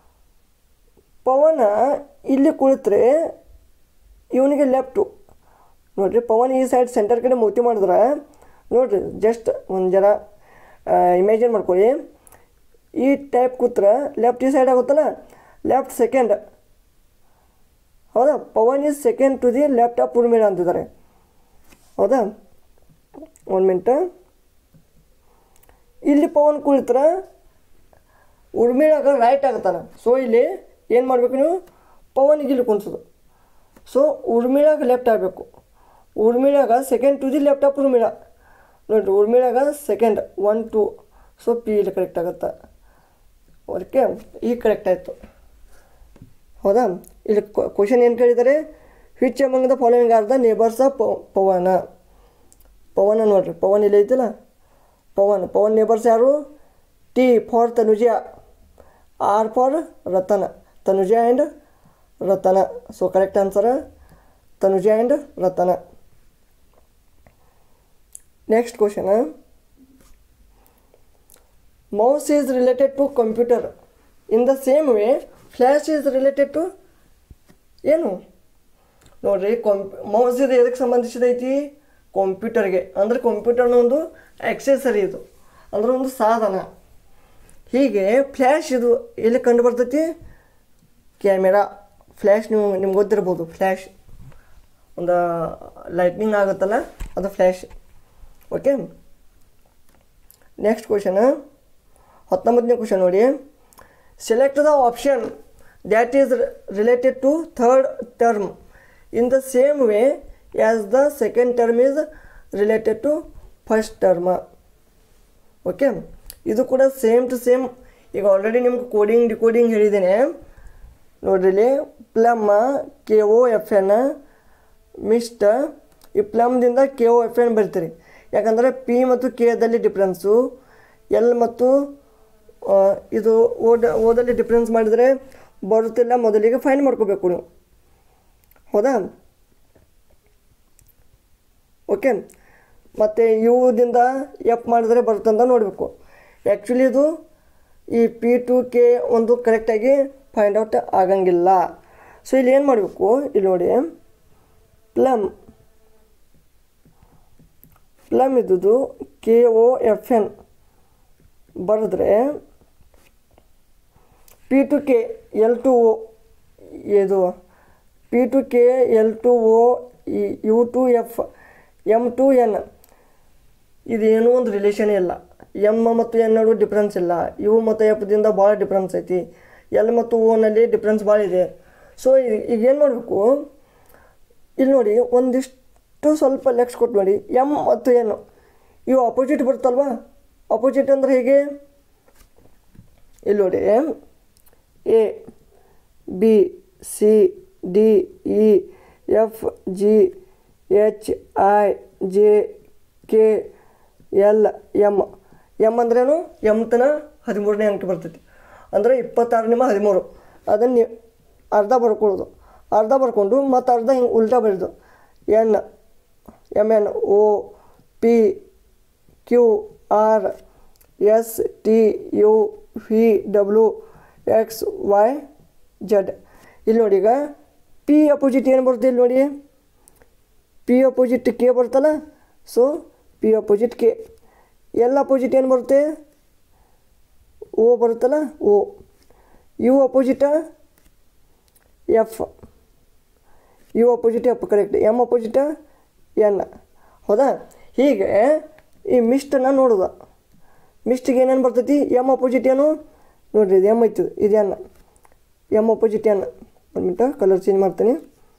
Pavan ಇಲ್ಲಿ ಕುಳಿತರೆ ಇವನಿಗೆ ಲೆಫ್ಟು ನೋಡಿರಿ ಪವನ್ ಈ ಸೈಡ್ ಸೆಂಟರ್ ಕಡೆ ಮೂತಿ ಮಾಡಿದ್ರೆ ನೋಡಿರಿ ಜಸ್ಟ್ ಒಂದು ಜರ ಇಮ್ಯಾಜಿನ್ ಮಾಡ್ಕೊಳ್ಳಿ ಈ ಟೈಪ್ ಕೂತ್ರೆ ಲೆಫ್ಟ್ ಈ ಸೈಡ್ ಆಗುತ್ತಲ್ಲ ಲೆಫ್ಟ್ ಸೆಕೆಂಡ್ ಹೌದಾ Pavan is second to the laptop Urmila ಅಂತಿದ್ದಾರೆ ಹೌದಾ ಒಂದು ಮಿನಿಟ್ ಇಲ್ಲಿ ಪವನ್ ಕುಳಿತ್ರೆ ಉರ್ಮಿಳಾಗ ರೈಟ್ ಆಗುತ್ತಾನೆ ಸೊ ಇಲ್ಲಿ ಏನು ಮಾಡಬೇಕು ನೀವು ಪವನಿಗೆ ಇಲ್ಲಿ ಕುಣಿಸೋದು ಸೊ ಉರ್ಮಿಳಾಗ ಲೆಫ್ಟ್ ಆಗಬೇಕು ಉರ್ಮಿಳಾಗ second to the left Urmila ನೋಡಿರಿ ಉರ್ಮಿಳಾಗ second one two so P ಇಲ್ಲಿ ಕರೆಕ್ಟ್ ಆಗುತ್ತೆ ಓಕೆ ಈಗ ಕರೆಕ್ಟ್ ಆಯಿತು ಹೌದಾ ಇಲ್ಲಿ ಕ್ವಶನ್ ಏನು ಕೇಳಿದ್ದಾರೆ which among the following are the neighbours of Pavan Pavan ನೋಡ್ರಿ ಪವನ್ ಇಲ್ಲಿ ಐತಿಲ್ಲ ಪವನ್ ಪವನ್ ನೇಬರ್ಸ್ ಯಾರು T for Tanuja R for Ratan Tanuja and Ratan so correct answer Tanuja and Ratan next question mouse is related to computer in the same way flash is related to ಏನು ನೋಡ್ರಿ ಕಂಪ್ ಮೌಸ್ ಇದು ಎದಕ್ಕೆ ಸಂಬಂಧಿಸಿದೈತಿ ಕಂಪ್ಯೂಟರ್ಗೆ ಅಂದರೆ ಕಂಪ್ಯೂಟರ್ನ ಒಂದು ಆಕ್ಸೆಸರಿ ಇದು ಅಂದ್ರೆ ಒಂದು ಸಾಧನ ಹೀಗೆ ಫ್ಲ್ಯಾಶ್ ಇದು ಎಲ್ಲಿ ಕಂಡು ಬರ್ತೈತಿ ಕ್ಯಾಮೆರಾ ಫ್ಲ್ಯಾಶ್ ನೀವು ನಿಮ್ಗೆ ಗೊತ್ತಿರ್ಬೋದು ಫ್ಲ್ಯಾಶ್ ಒಂದು ಲೈಟ್ನಿಂಗ್ ಆಗುತ್ತಲ್ಲ ಅದು ಫ್ಲ್ಯಾಶ್ ಓಕೆ ನೆಕ್ಸ್ಟ್ ಕ್ವಶನ್ ಹತ್ತೊಂಬತ್ತನೇ ಕ್ವಶನ್ ನೋಡಿ select the option that is related to third term in the same way as the second term is related to first term okay ಇದು ಕೂಡ ಸೇಮ್ ಟು ಸೇಮ್ ಈಗ ಆಲ್ರೆಡಿ ನಿಮ್ಗೆ ಕೋಡಿಂಗ್ ಡಿಕೋಡಿಂಗ್ ಹೇಳಿದ್ದೇನೆ ನೋಡ್ರಿ ಇಲ್ಲಿ plum K O F N mist ಈ ಪ್ಲಮ್ದಿಂದ ಕೆ ಒ ಎಫ್ ಎನ್ ಬರ್ತೀರಿ ಯಾಕಂದರೆ ಪಿ ಮತ್ತು ಕೆದಲ್ಲಿ ಡಿಫ್ರೆನ್ಸು ಎಲ್ ಮತ್ತು ಆ, ಇದು ಓದ ಓದಲ್ಲಿ ಡಿಫ್ರೆನ್ಸ್ ಮಾಡಿದರೆ ಬರುತ್ತಿಲ್ಲ ಮೊದಲಿಗೆ ಫೈನ್ ಮಾಡ್ಕೋಬೇಕು ನೀವು ಹೌದಾ ಓಕೆ ಮತ್ತು ಯುದಿಂದ ಎಫ್ ಮಾಡಿದ್ರೆ ಬರುತ್ತಂತ ನೋಡಬೇಕು ಆ್ಯಕ್ಚುಲಿ ಇದು ಈ ಪಿ ಟು ಕೆ ಒಂದು ಕರೆಕ್ಟಾಗಿ ಫೈಂಡ್ ಔಟ್ ಆಗಂಗಿಲ್ಲ ಸೊ ಇಲ್ಲಿ ಏನು ಮಾಡಬೇಕು ಇಲ್ಲಿ ನೋಡಿ ಪ್ಲಮ್ ಪ್ಲಮ್ ಇದ್ದುದು ಕೆ ಒ ಎಫ್ ಎನ್ ಬರೆದ್ರೆ P to K L to O ಇದು P to K L to O U to F M to N ಇದೇನೂ ಒಂದು ರಿಲೇಷನ್ ಇಲ್ಲ ಎಮ್ ಮತ್ತು ಎನ್ ನಡುವೆ ಡಿಫ್ರೆನ್ಸ್ ಇಲ್ಲ ಯು ಮತ್ತು ಎಫ್ದಿಂದ ಭಾಳ ಡಿಫ್ರೆನ್ಸ್ ಐತಿ ಎಲ್ ಮತ್ತು ಓನಲ್ಲಿ ಡಿಫ್ರೆನ್ಸ್ ಭಾಳ ಇದೆ ಸೊ ಈಗ ಏನು ಮಾಡಬೇಕು ಇಲ್ಲಿ ನೋಡಿ ಒಂದಿಷ್ಟು ಸ್ವಲ್ಪ ಲೆಕ್ಸ್ ಕೊಟ್ಟು ನೋಡಿ ಎಮ್ ಮತ್ತು ಎನ್ ಇವು ಅಪೋಸಿಟ್ ಬರುತ್ತಲ್ವಾ ಅಪೋಸಿಟ್ ಅಂದರೆ ಹೇಗೆ ಇಲ್ಲಿ ನೋಡಿ A B C D E F G H I J K L M M ಅಂದ್ರೇನು ಎಮ್ ತನ ಹದಿಮೂರನೇ ಅಂಕ ಬರ್ತೈತಿ ಅಂದರೆ ಇಪ್ಪತ್ತಾರು ನಿಮ್ಮ ಹದಿಮೂರು ಅದನ್ನು ನೀವು ಅರ್ಧ ಬರ್ಕೊಳ್ಳೋದು ಅರ್ಧ ಬರ್ಕೊಂಡು ಮತ್ತು ಅರ್ಧ ಹಿಂಗೆ ಉಲ್ಟಾ ಬರೆದು N M N O P Q R S T U V W X Y Z ಇಲ್ಲಿ ನೋಡಿ ಈಗ ಪಿ ಅಪೋಸಿಟ್ ಏನು ಬರುತ್ತೆ ಇಲ್ಲಿ ನೋಡಿ ಪಿ ಅಪೋಸಿಟ್ ಕೆ ಬರ್ತಲ್ಲ so P opposite K L opposite ಏನು ಬರುತ್ತೆ ಓ ಬರುತ್ತಲ್ಲ O U opposite F U opposite F correct M opposite N ಹೌದಾ ಹೀಗೆ ಈ ಮಿಸ್ಟನ್ನು ನೋಡೋದು ಮಿಸ್ಟಿಗೆ ಏನೇನು ಬರ್ತೈತಿ ಎಮ್ ಅಪೋಸಿಟ್ ಏನು ನೋಡಿರಿ ಇದು ಎಮ್ ಐತಿ ಇದು ಎನ್ ಎಮ್ ಅಪೋಸಿಟ್ ಎನ್ ಒಂದು ಮಿನಿಟ ಕಲರ್ ಚೇಂಜ್ ಮಾಡ್ತೀನಿ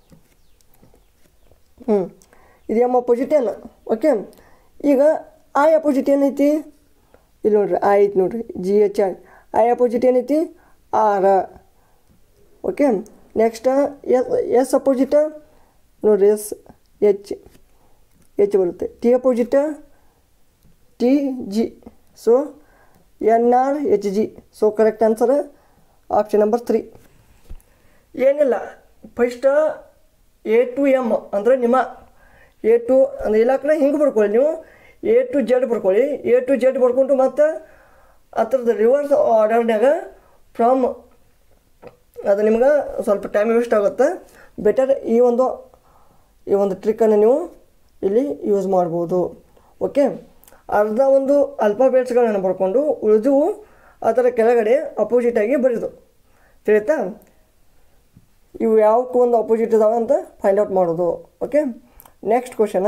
ಹ್ಞೂ ಇದು ಎಮ್ ಅಪೋಸಿಟ್ ಎನ್ ಓಕೆ ಈಗ ಐ ಅಪೋಸಿಟ್ ಏನೈತಿ ಇಲ್ಲಿ ನೋಡ್ರಿ ಐ ಐತಿ ನೋಡ್ರಿ G H I I opposite ಏನೈತಿ R okay next S S opposite ನೋಡ್ರಿ ಎಸ್ ಎಚ್ ಎಚ್ ಬರುತ್ತೆ T opposite T G so N R H G so correct answer option number three ಏನಿಲ್ಲ ಫಸ್ಟ್ ಎ ಟು ಎಮ್ ಅಂದರೆ ನಿಮ್ಮ ಎ ಟು ಅಂದರೆ ಇಲ್ಲ ಕಡೆ ಹಿಂಗೆ ಬರ್ಕೊಳ್ಳಿ ನೀವು ಎ ಟು ಜೆಡ್ ಬರ್ಕೊಳ್ಳಿ ಎ ಟು ಜೆಡ್ ಬರ್ಕೊಂಡು ಮತ್ತು ಆ ಥರದ್ದು ರಿವರ್ಸ್ ಆರ್ಡರ್ನ್ಯಾಗ ಫ್ರಮ್ ಅದು ನಿಮ್ಗೆ ಸ್ವಲ್ಪ ಟೈಮ್ ವೇಸ್ಟ್ ಆಗುತ್ತೆ ಬೆಟರ್ ಈ ಒಂದು ಈ ಒಂದು ಟ್ರಿಕ್ಕನ್ನು ನೀವು ಇಲ್ಲಿ ಯೂಸ್ ಮಾಡ್ಬೋದು ಓಕೆ ಅರ್ಧ ಒಂದು ಅಲ್ಫಾಬೇಟ್ಸ್ಗಳನ್ನು ಬರ್ಕೊಂಡು ಉಳಿದು ಅದರ ಕೆಳಗಡೆ ಅಪೋಸಿಟಾಗಿ ಬರೆದು ತಿಳಿತಾ ಇವು ಯಾವಕ್ಕೂ ಒಂದು ಅಪೋಸಿಟ್ ಇದಾವೆ ಅಂತ ಫೈಂಡ್ ಔಟ್ ಮಾಡೋದು ಓಕೆ ನೆಕ್ಸ್ಟ್ ಕ್ವಶನ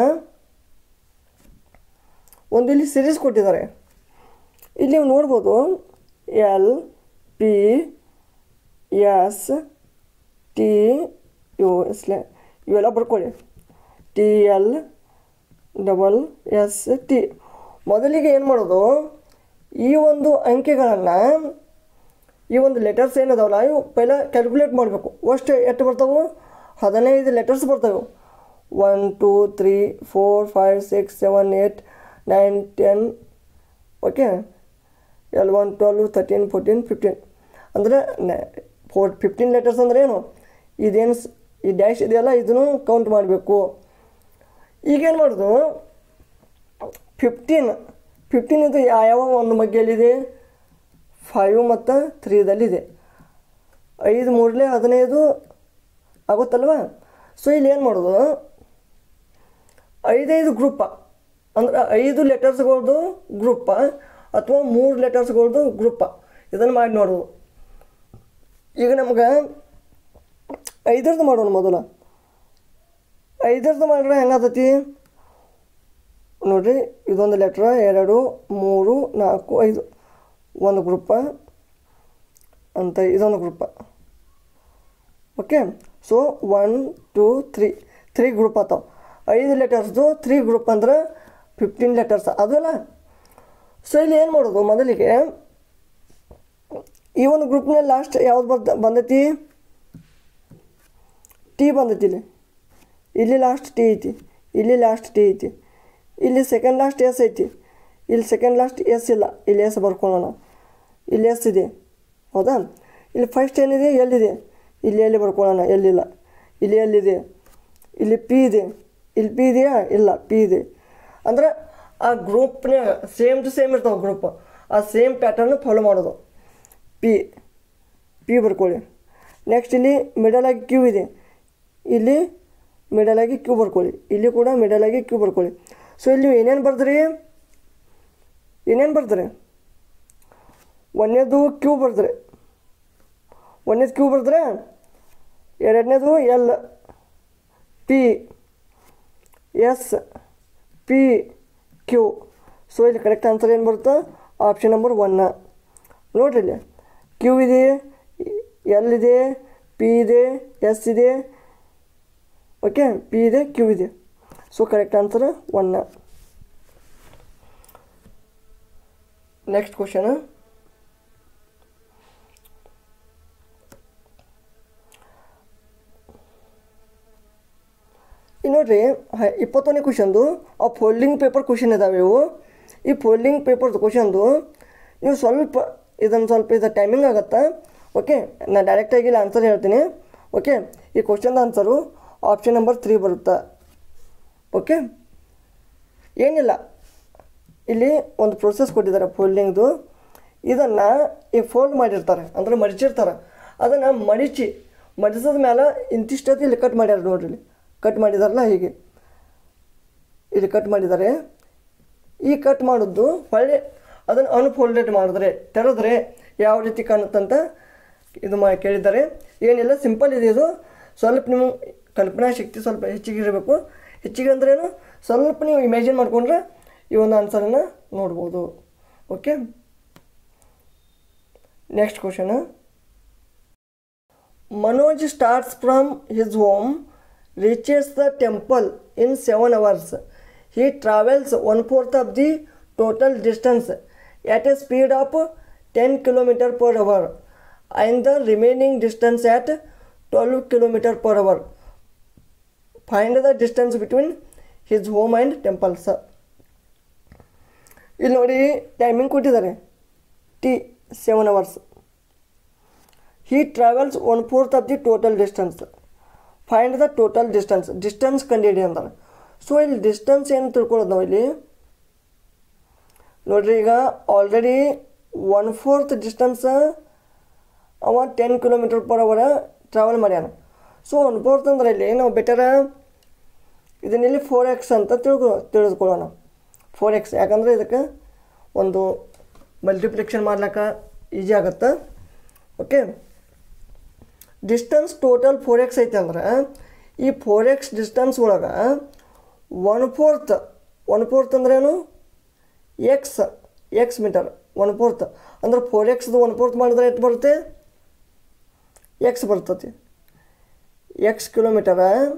ಒಂದು ಇಲ್ಲಿ ಸಿರೀಸ್ ಕೊಟ್ಟಿದ್ದಾರೆ ಇಲ್ಲಿ ನೀವು ನೋಡ್ಬೋದು ಎಲ್ ಪಿ ಎಸ್ ಟಿ ಇವು ಎಸ್ಲೆ ಇವೆಲ್ಲ ಬರ್ಕೊಳ್ಳಿ T L double S T ಮೊದಲಿಗೆ ಏನು ಮಾಡೋದು ಈ ಒಂದು ಅಂಕೆಗಳನ್ನು ಈ ಒಂದು ಲೆಟರ್ಸ್ ಏನದಾವಲ್ಲ ಇವು ಪೈಲ ಕ್ಯಾಲ್ಕುಲೇಟ್ ಮಾಡಬೇಕು ಅಷ್ಟು ಎಷ್ಟು ಬರ್ತಾವೆ ಹದಿನೈದು ಲೆಟರ್ಸ್ ಬರ್ತವೆ one two three four five six seven eight nine ten okay eleven twelve thirteen fourteen fifteen ಅಂದರೆ ಫೋರ್ ಫಿಫ್ಟೀನ್ ಲೆಟರ್ಸ್ ಅಂದರೆ ಏನು ಇದೇನು ಸ್- ಈ ಡ್ಯಾಶ್ ಇದೆಯಲ್ಲ ಇದನ್ನು ಕೌಂಟ್ ಮಾಡಬೇಕು ಈಗೇನು ಮಾಡೋದು ಫಿಫ್ಟೀನ್ ಫಿಫ್ಟೀನ್ ಇದು ಯಾವ ಒಂದು ಮಗ್ಗೆಯಲ್ಲಿದೆ ಫೈವ್ ಮತ್ತು ತ್ರೀದಲ್ಲಿದೆ ಐದು ಮೂರಲೇ ಹದಿನೈದು ಆಗುತ್ತಲ್ವ ಸೊ ಇಲ್ಲಿ ಏನು ಮಾಡೋದು ಐದೈದು ಗ್ರೂಪ ಅಂದ್ರೆ ಐದು ಲೆಟರ್ಸ್ಗಳದ್ದು ಗ್ರೂಪ ಅಥವಾ ಮೂರು ಲೆಟರ್ಸ್ಗಳದ್ದು ಗ್ರೂಪ ಇದನ್ನು ಮಾಡಿ ನೋಡೋದು ಈಗ ನಮ್ಗೆ ಐದರದ್ದು ಮಾಡೋಣ ಮೊದಲು ಐದರದ್ದು ಮಾಡಿದ್ರೆ ಹೆಂಗಾತತಿ ನೋಡ್ರಿ ಇದೊಂದು ಲೆಟ್ರ ಎರಡು ಮೂರು ನಾಲ್ಕು ಐದು ಒಂದು ಗ್ರೂಪ ಅಂತ ಇದೊಂದು group okay so one two three three group ಆತಾವ ಐದು ಲೆಟರ್ಸ್ದು ತ್ರೀ ಗ್ರೂಪ್ ಅಂದ್ರೆ ಫಿಫ್ಟೀನ್ ಲೆಟರ್ಸ್ ಅದಲ್ಲ ಸೊ ಇಲ್ಲಿ ಏನು ಮಾಡೋದು ಮೊದಲಿಗೆ ಈ ಒಂದು ಗ್ರೂಪ್ನಲ್ಲಿ ಲಾಸ್ಟ್ ಯಾವ್ದು ಬರ್ದ ಬಂದೈತಿ ಟಿ ಬಂದೈತಿ ಇಲ್ಲಿ ಇಲ್ಲಿ ಲಾಸ್ಟ್ ಟಿ ಐತಿ ಇಲ್ಲಿ ಲಾಸ್ಟ್ ಟಿ ಐತಿ ಇಲ್ಲಿ ಸೆಕೆಂಡ್ ಲಾಸ್ಟ್ ಎಸ್ ಐತಿ ಇಲ್ಲಿ ಸೆಕೆಂಡ್ ಲಾಸ್ಟ್ ಎಸ್ ಇಲ್ಲ ಇಲ್ಲಿ ಎಸ್ ಬರ್ಕೊಳ್ಳೋಣ ಇಲ್ಲಿ ಎಸ್ ಇದೆ ಹೌದಾ ಇಲ್ಲಿ ಫಸ್ಟ್ ಏನಿದೆ ಎಲ್ಲಿದೆ ಇಲ್ಲಿ ಎಲ್ಲಿ ಬರ್ಕೊಳ್ಳೋಣ ಎಲ್ಲಿಲ್ಲ ಇಲ್ಲಿ ಎಲ್ಲಿದೆ ಇಲ್ಲಿ ಪಿ ಇದೆ ಇಲ್ಲಿ ಪಿ ಇದೆಯಾ ಇಲ್ಲ ಪಿ ಇದೆ ಅಂದ್ರೆ ಆ ಗ್ರೂಪ್ನ್ಯಾಗ ಸೇಮ್ ಟು ಸೇಮ್ ಇರ್ತಾವೆ ಗ್ರೂಪ್ ಆ ಸೇಮ್ ಪ್ಯಾಟರ್ನ್ ಫಾಲೋ ಮಾಡೋದು ಪಿ ಪಿ ಬರ್ಕೊಳ್ಳಿ ನೆಕ್ಸ್ಟ್ ಇಲ್ಲಿ ಮಿಡಲ್ ಆಗಿ ಕ್ಯೂ ಇದೆ ಇಲ್ಲಿ ಮಿಡಲ್ ಆಗಿ ಕ್ಯೂ ಬರ್ಕೊಳ್ಳಿ ಇಲ್ಲಿ ಕೂಡ ಮಿಡಲ್ ಆಗಿ ಕ್ಯೂ ಬರ್ಕೊಳ್ಳಿ ಸೊ ಇಲ್ಲಿ ನೀವು ಏನೇನು ಬರ್ದ್ರಿ ಏನೇನು ಬರ್ದ್ರಿ ಒಂದನೇದು ಕ್ಯೂ ಬರ್ದ್ರಿ ಒಂದನೇದು ಕ್ಯೂ ಬರ್ದ್ರೆ ಎರಡನೇದು L P S P Q so ಇಲ್ಲಿ ಕರೆಕ್ಟ್ ಆನ್ಸರ್ ಏನು ಬರುತ್ತೆ ಆಪ್ಷನ್ ನಂಬರ್ ಒನ್ನ ನೋಡ್ರಿ ಇಲ್ಲಿ ಕ್ಯೂ ಇದೆ ಎಲ್ ಇದೆ ಪಿ ಇದೆ ಎಸ್ ಇದೆ ಓಕೆ ಪಿ ಇದೆ ಕ್ಯೂ ಇದೆ ಸೊ ಕರೆಕ್ಟ್ ಆನ್ಸರ್ ಒನ್ನ ನೆಕ್ಸ್ಟ್ ಕ್ವಶನ್ ಇನ್ನು ನೋಡ್ರಿ ಹ- ಇಪ್ಪತ್ತೊಂದನೇ ಕ್ವಶನ್ದು ಆ ಫೋಲ್ಡಿಂಗ್ ಪೇಪರ್ ಕ್ವಶನ್ ಇದಾವೆ ಇವು ಈ ಫೋಲ್ಡಿಂಗ್ ಪೇಪರ್ದು ಕ್ವಶನ್ದು ನೀವು ಸ್ವಲ್ಪ ಇದನ್ನು ಸ್ವಲ್ಪ ಇದು ಟೈಮಿಂಗ್ ಆಗುತ್ತಾ ಓಕೆ ನಾನು ಡೈರೆಕ್ಟಾಗಿ ಇಲ್ಲಿ ಆನ್ಸರ್ ಹೇಳ್ತೀನಿ ಓಕೆ ಈ ಕ್ವಶನ್ದ ಆನ್ಸರು ಆಪ್ಷನ್ ನಂಬರ್ ತ್ರೀ ಬರುತ್ತೆ ಓಕೆ ಏನಿಲ್ಲ ಇಲ್ಲಿ ಒಂದು ಪ್ರೊಸೆಸ್ ಕೊಟ್ಟಿದ್ದಾರೆ ಫೋಲ್ಡಿಂಗ್ದು ಇದನ್ನು ಈ ಫೋಲ್ಡ್ ಮಾಡಿರ್ತಾರೆ ಅಂದರೆ ಮಡಿಚಿರ್ತಾರೆ ಅದನ್ನು ಮಡಿಚಿ ಮಡಿಸಿದ ಮೇಲೆ ಇಂತಿಷ್ಟೊತ್ತು ಇಲ್ಲಿ ಕಟ್ ಮಾಡ್ಯಾರ ನೋಡ್ರಿ ಇಲ್ಲಿ ಕಟ್ ಮಾಡಿದಾರಲ್ಲ ಹೀಗೆ ಇಲ್ಲಿ ಕಟ್ ಮಾಡಿದ್ದಾರೆ ಈ ಕಟ್ ಮಾಡಿದ್ದು ಹೊಳ್ಳಿ ಅದನ್ನು ಅನ್ಫೋಲ್ಡೆಡ್ ಮಾಡಿದ್ರೆ ತೆರೆದ್ರೆ ಯಾವ ರೀತಿ ಕಾಣುತ್ತಂತ ಇದು ಮಾ ಕೇಳಿದ್ದಾರೆ ಏನಿಲ್ಲ ಸಿಂಪಲ್ ಇದೆ ಇದು ಸ್ವಲ್ಪ ನೀವು ಕಲ್ಪನಾ ಶಕ್ತಿ ಸ್ವಲ್ಪ ಹೆಚ್ಚಿಗೆ ಇರಬೇಕು ಹೆಚ್ಚಿಗೆ ಅಂದ್ರೇನು ಸ್ವಲ್ಪ ನೀವು ಇಮ್ಯಾಜಿನ್ ಮಾಡಿಕೊಂಡ್ರೆ ಈ ಒಂದು ಆನ್ಸರನ್ನು ನೋಡ್ಬೋದು okay next question Manoj starts from his home, reaches the temple in 7 hours. He travels one fourth of the total distance at a speed of 10 km per hour and the remaining distance at 12 km per hour. Find the distance between his home and temples. ಇಲ್ಲಿ ನೋಡಿ ಟೈಮಿಂಗ್ ಕೊಟ್ಟಿದ್ದಾರೆ T seven hours he travels one fourth of the total distance find the total distance distance ಕಂಡಿಡಿ ಅಂತಾರೆ ಸೊ ಇಲ್ಲಿ ಡಿಸ್ಟೆನ್ಸ್ ಏನು ತಿಳ್ಕೊಳ್ಳೋದು ನಾವು ಇಲ್ಲಿ ನೋಡ್ರಿ ಈಗ ಆಲ್ರೆಡಿ ಒನ್ ಫೋರ್ತ್ ಡಿಸ್ಟೆನ್ಸ್ ಅವ ten kilometre per hour travel ಮಾಡ್ಯಾನ ಸೊ ಒನ್ ಫೋರ್ತ್ ಅಂದ್ರೆ ಇಲ್ಲಿ ನಾವು ಬೆಟರ ಇದನ್ನಿಲ್ಲಿ ಫೋರ್ ಎಕ್ಸ್ ಅಂತ ತಿಳ್ಕೊ ತಿಳಿದುಕೊಳ್ಳೋಣ ಫೋರ್ ಎಕ್ಸ್ ಯಾಕಂದರೆ ಇದಕ್ಕೆ ಒಂದು ಮಲ್ಟಿಪ್ಲಿಕೇಶನ್ ಮಾಡ್ಲಿಕ್ಕೆ ಈಜಿ ಆಗುತ್ತೆ okay distance total four X ಐತೆ ಅಂದ್ರೆ ಈ ಫೋರ್ ಎಕ್ಸ್ ಡಿಸ್ಟೆನ್ಸ್ ಒಳಗೆ ಒನ್ ಫೋರ್ತ್ ಒನ್ ಫೋರ್ತ್ ಅಂದ್ರೇನು X X metre one fourth ಅಂದ್ರೆ ಫೋರ್ ಎಕ್ಸ್ದು ಒನ್ ಫೋರ್ತ್ ಮಾಡಿದ್ರೆ ಎಷ್ಟು ಬರುತ್ತೆ ಎಕ್ಸ್ ಬರ್ತತಿ ಎಕ್ಸ್ ಕಿಲೋಮೀಟರ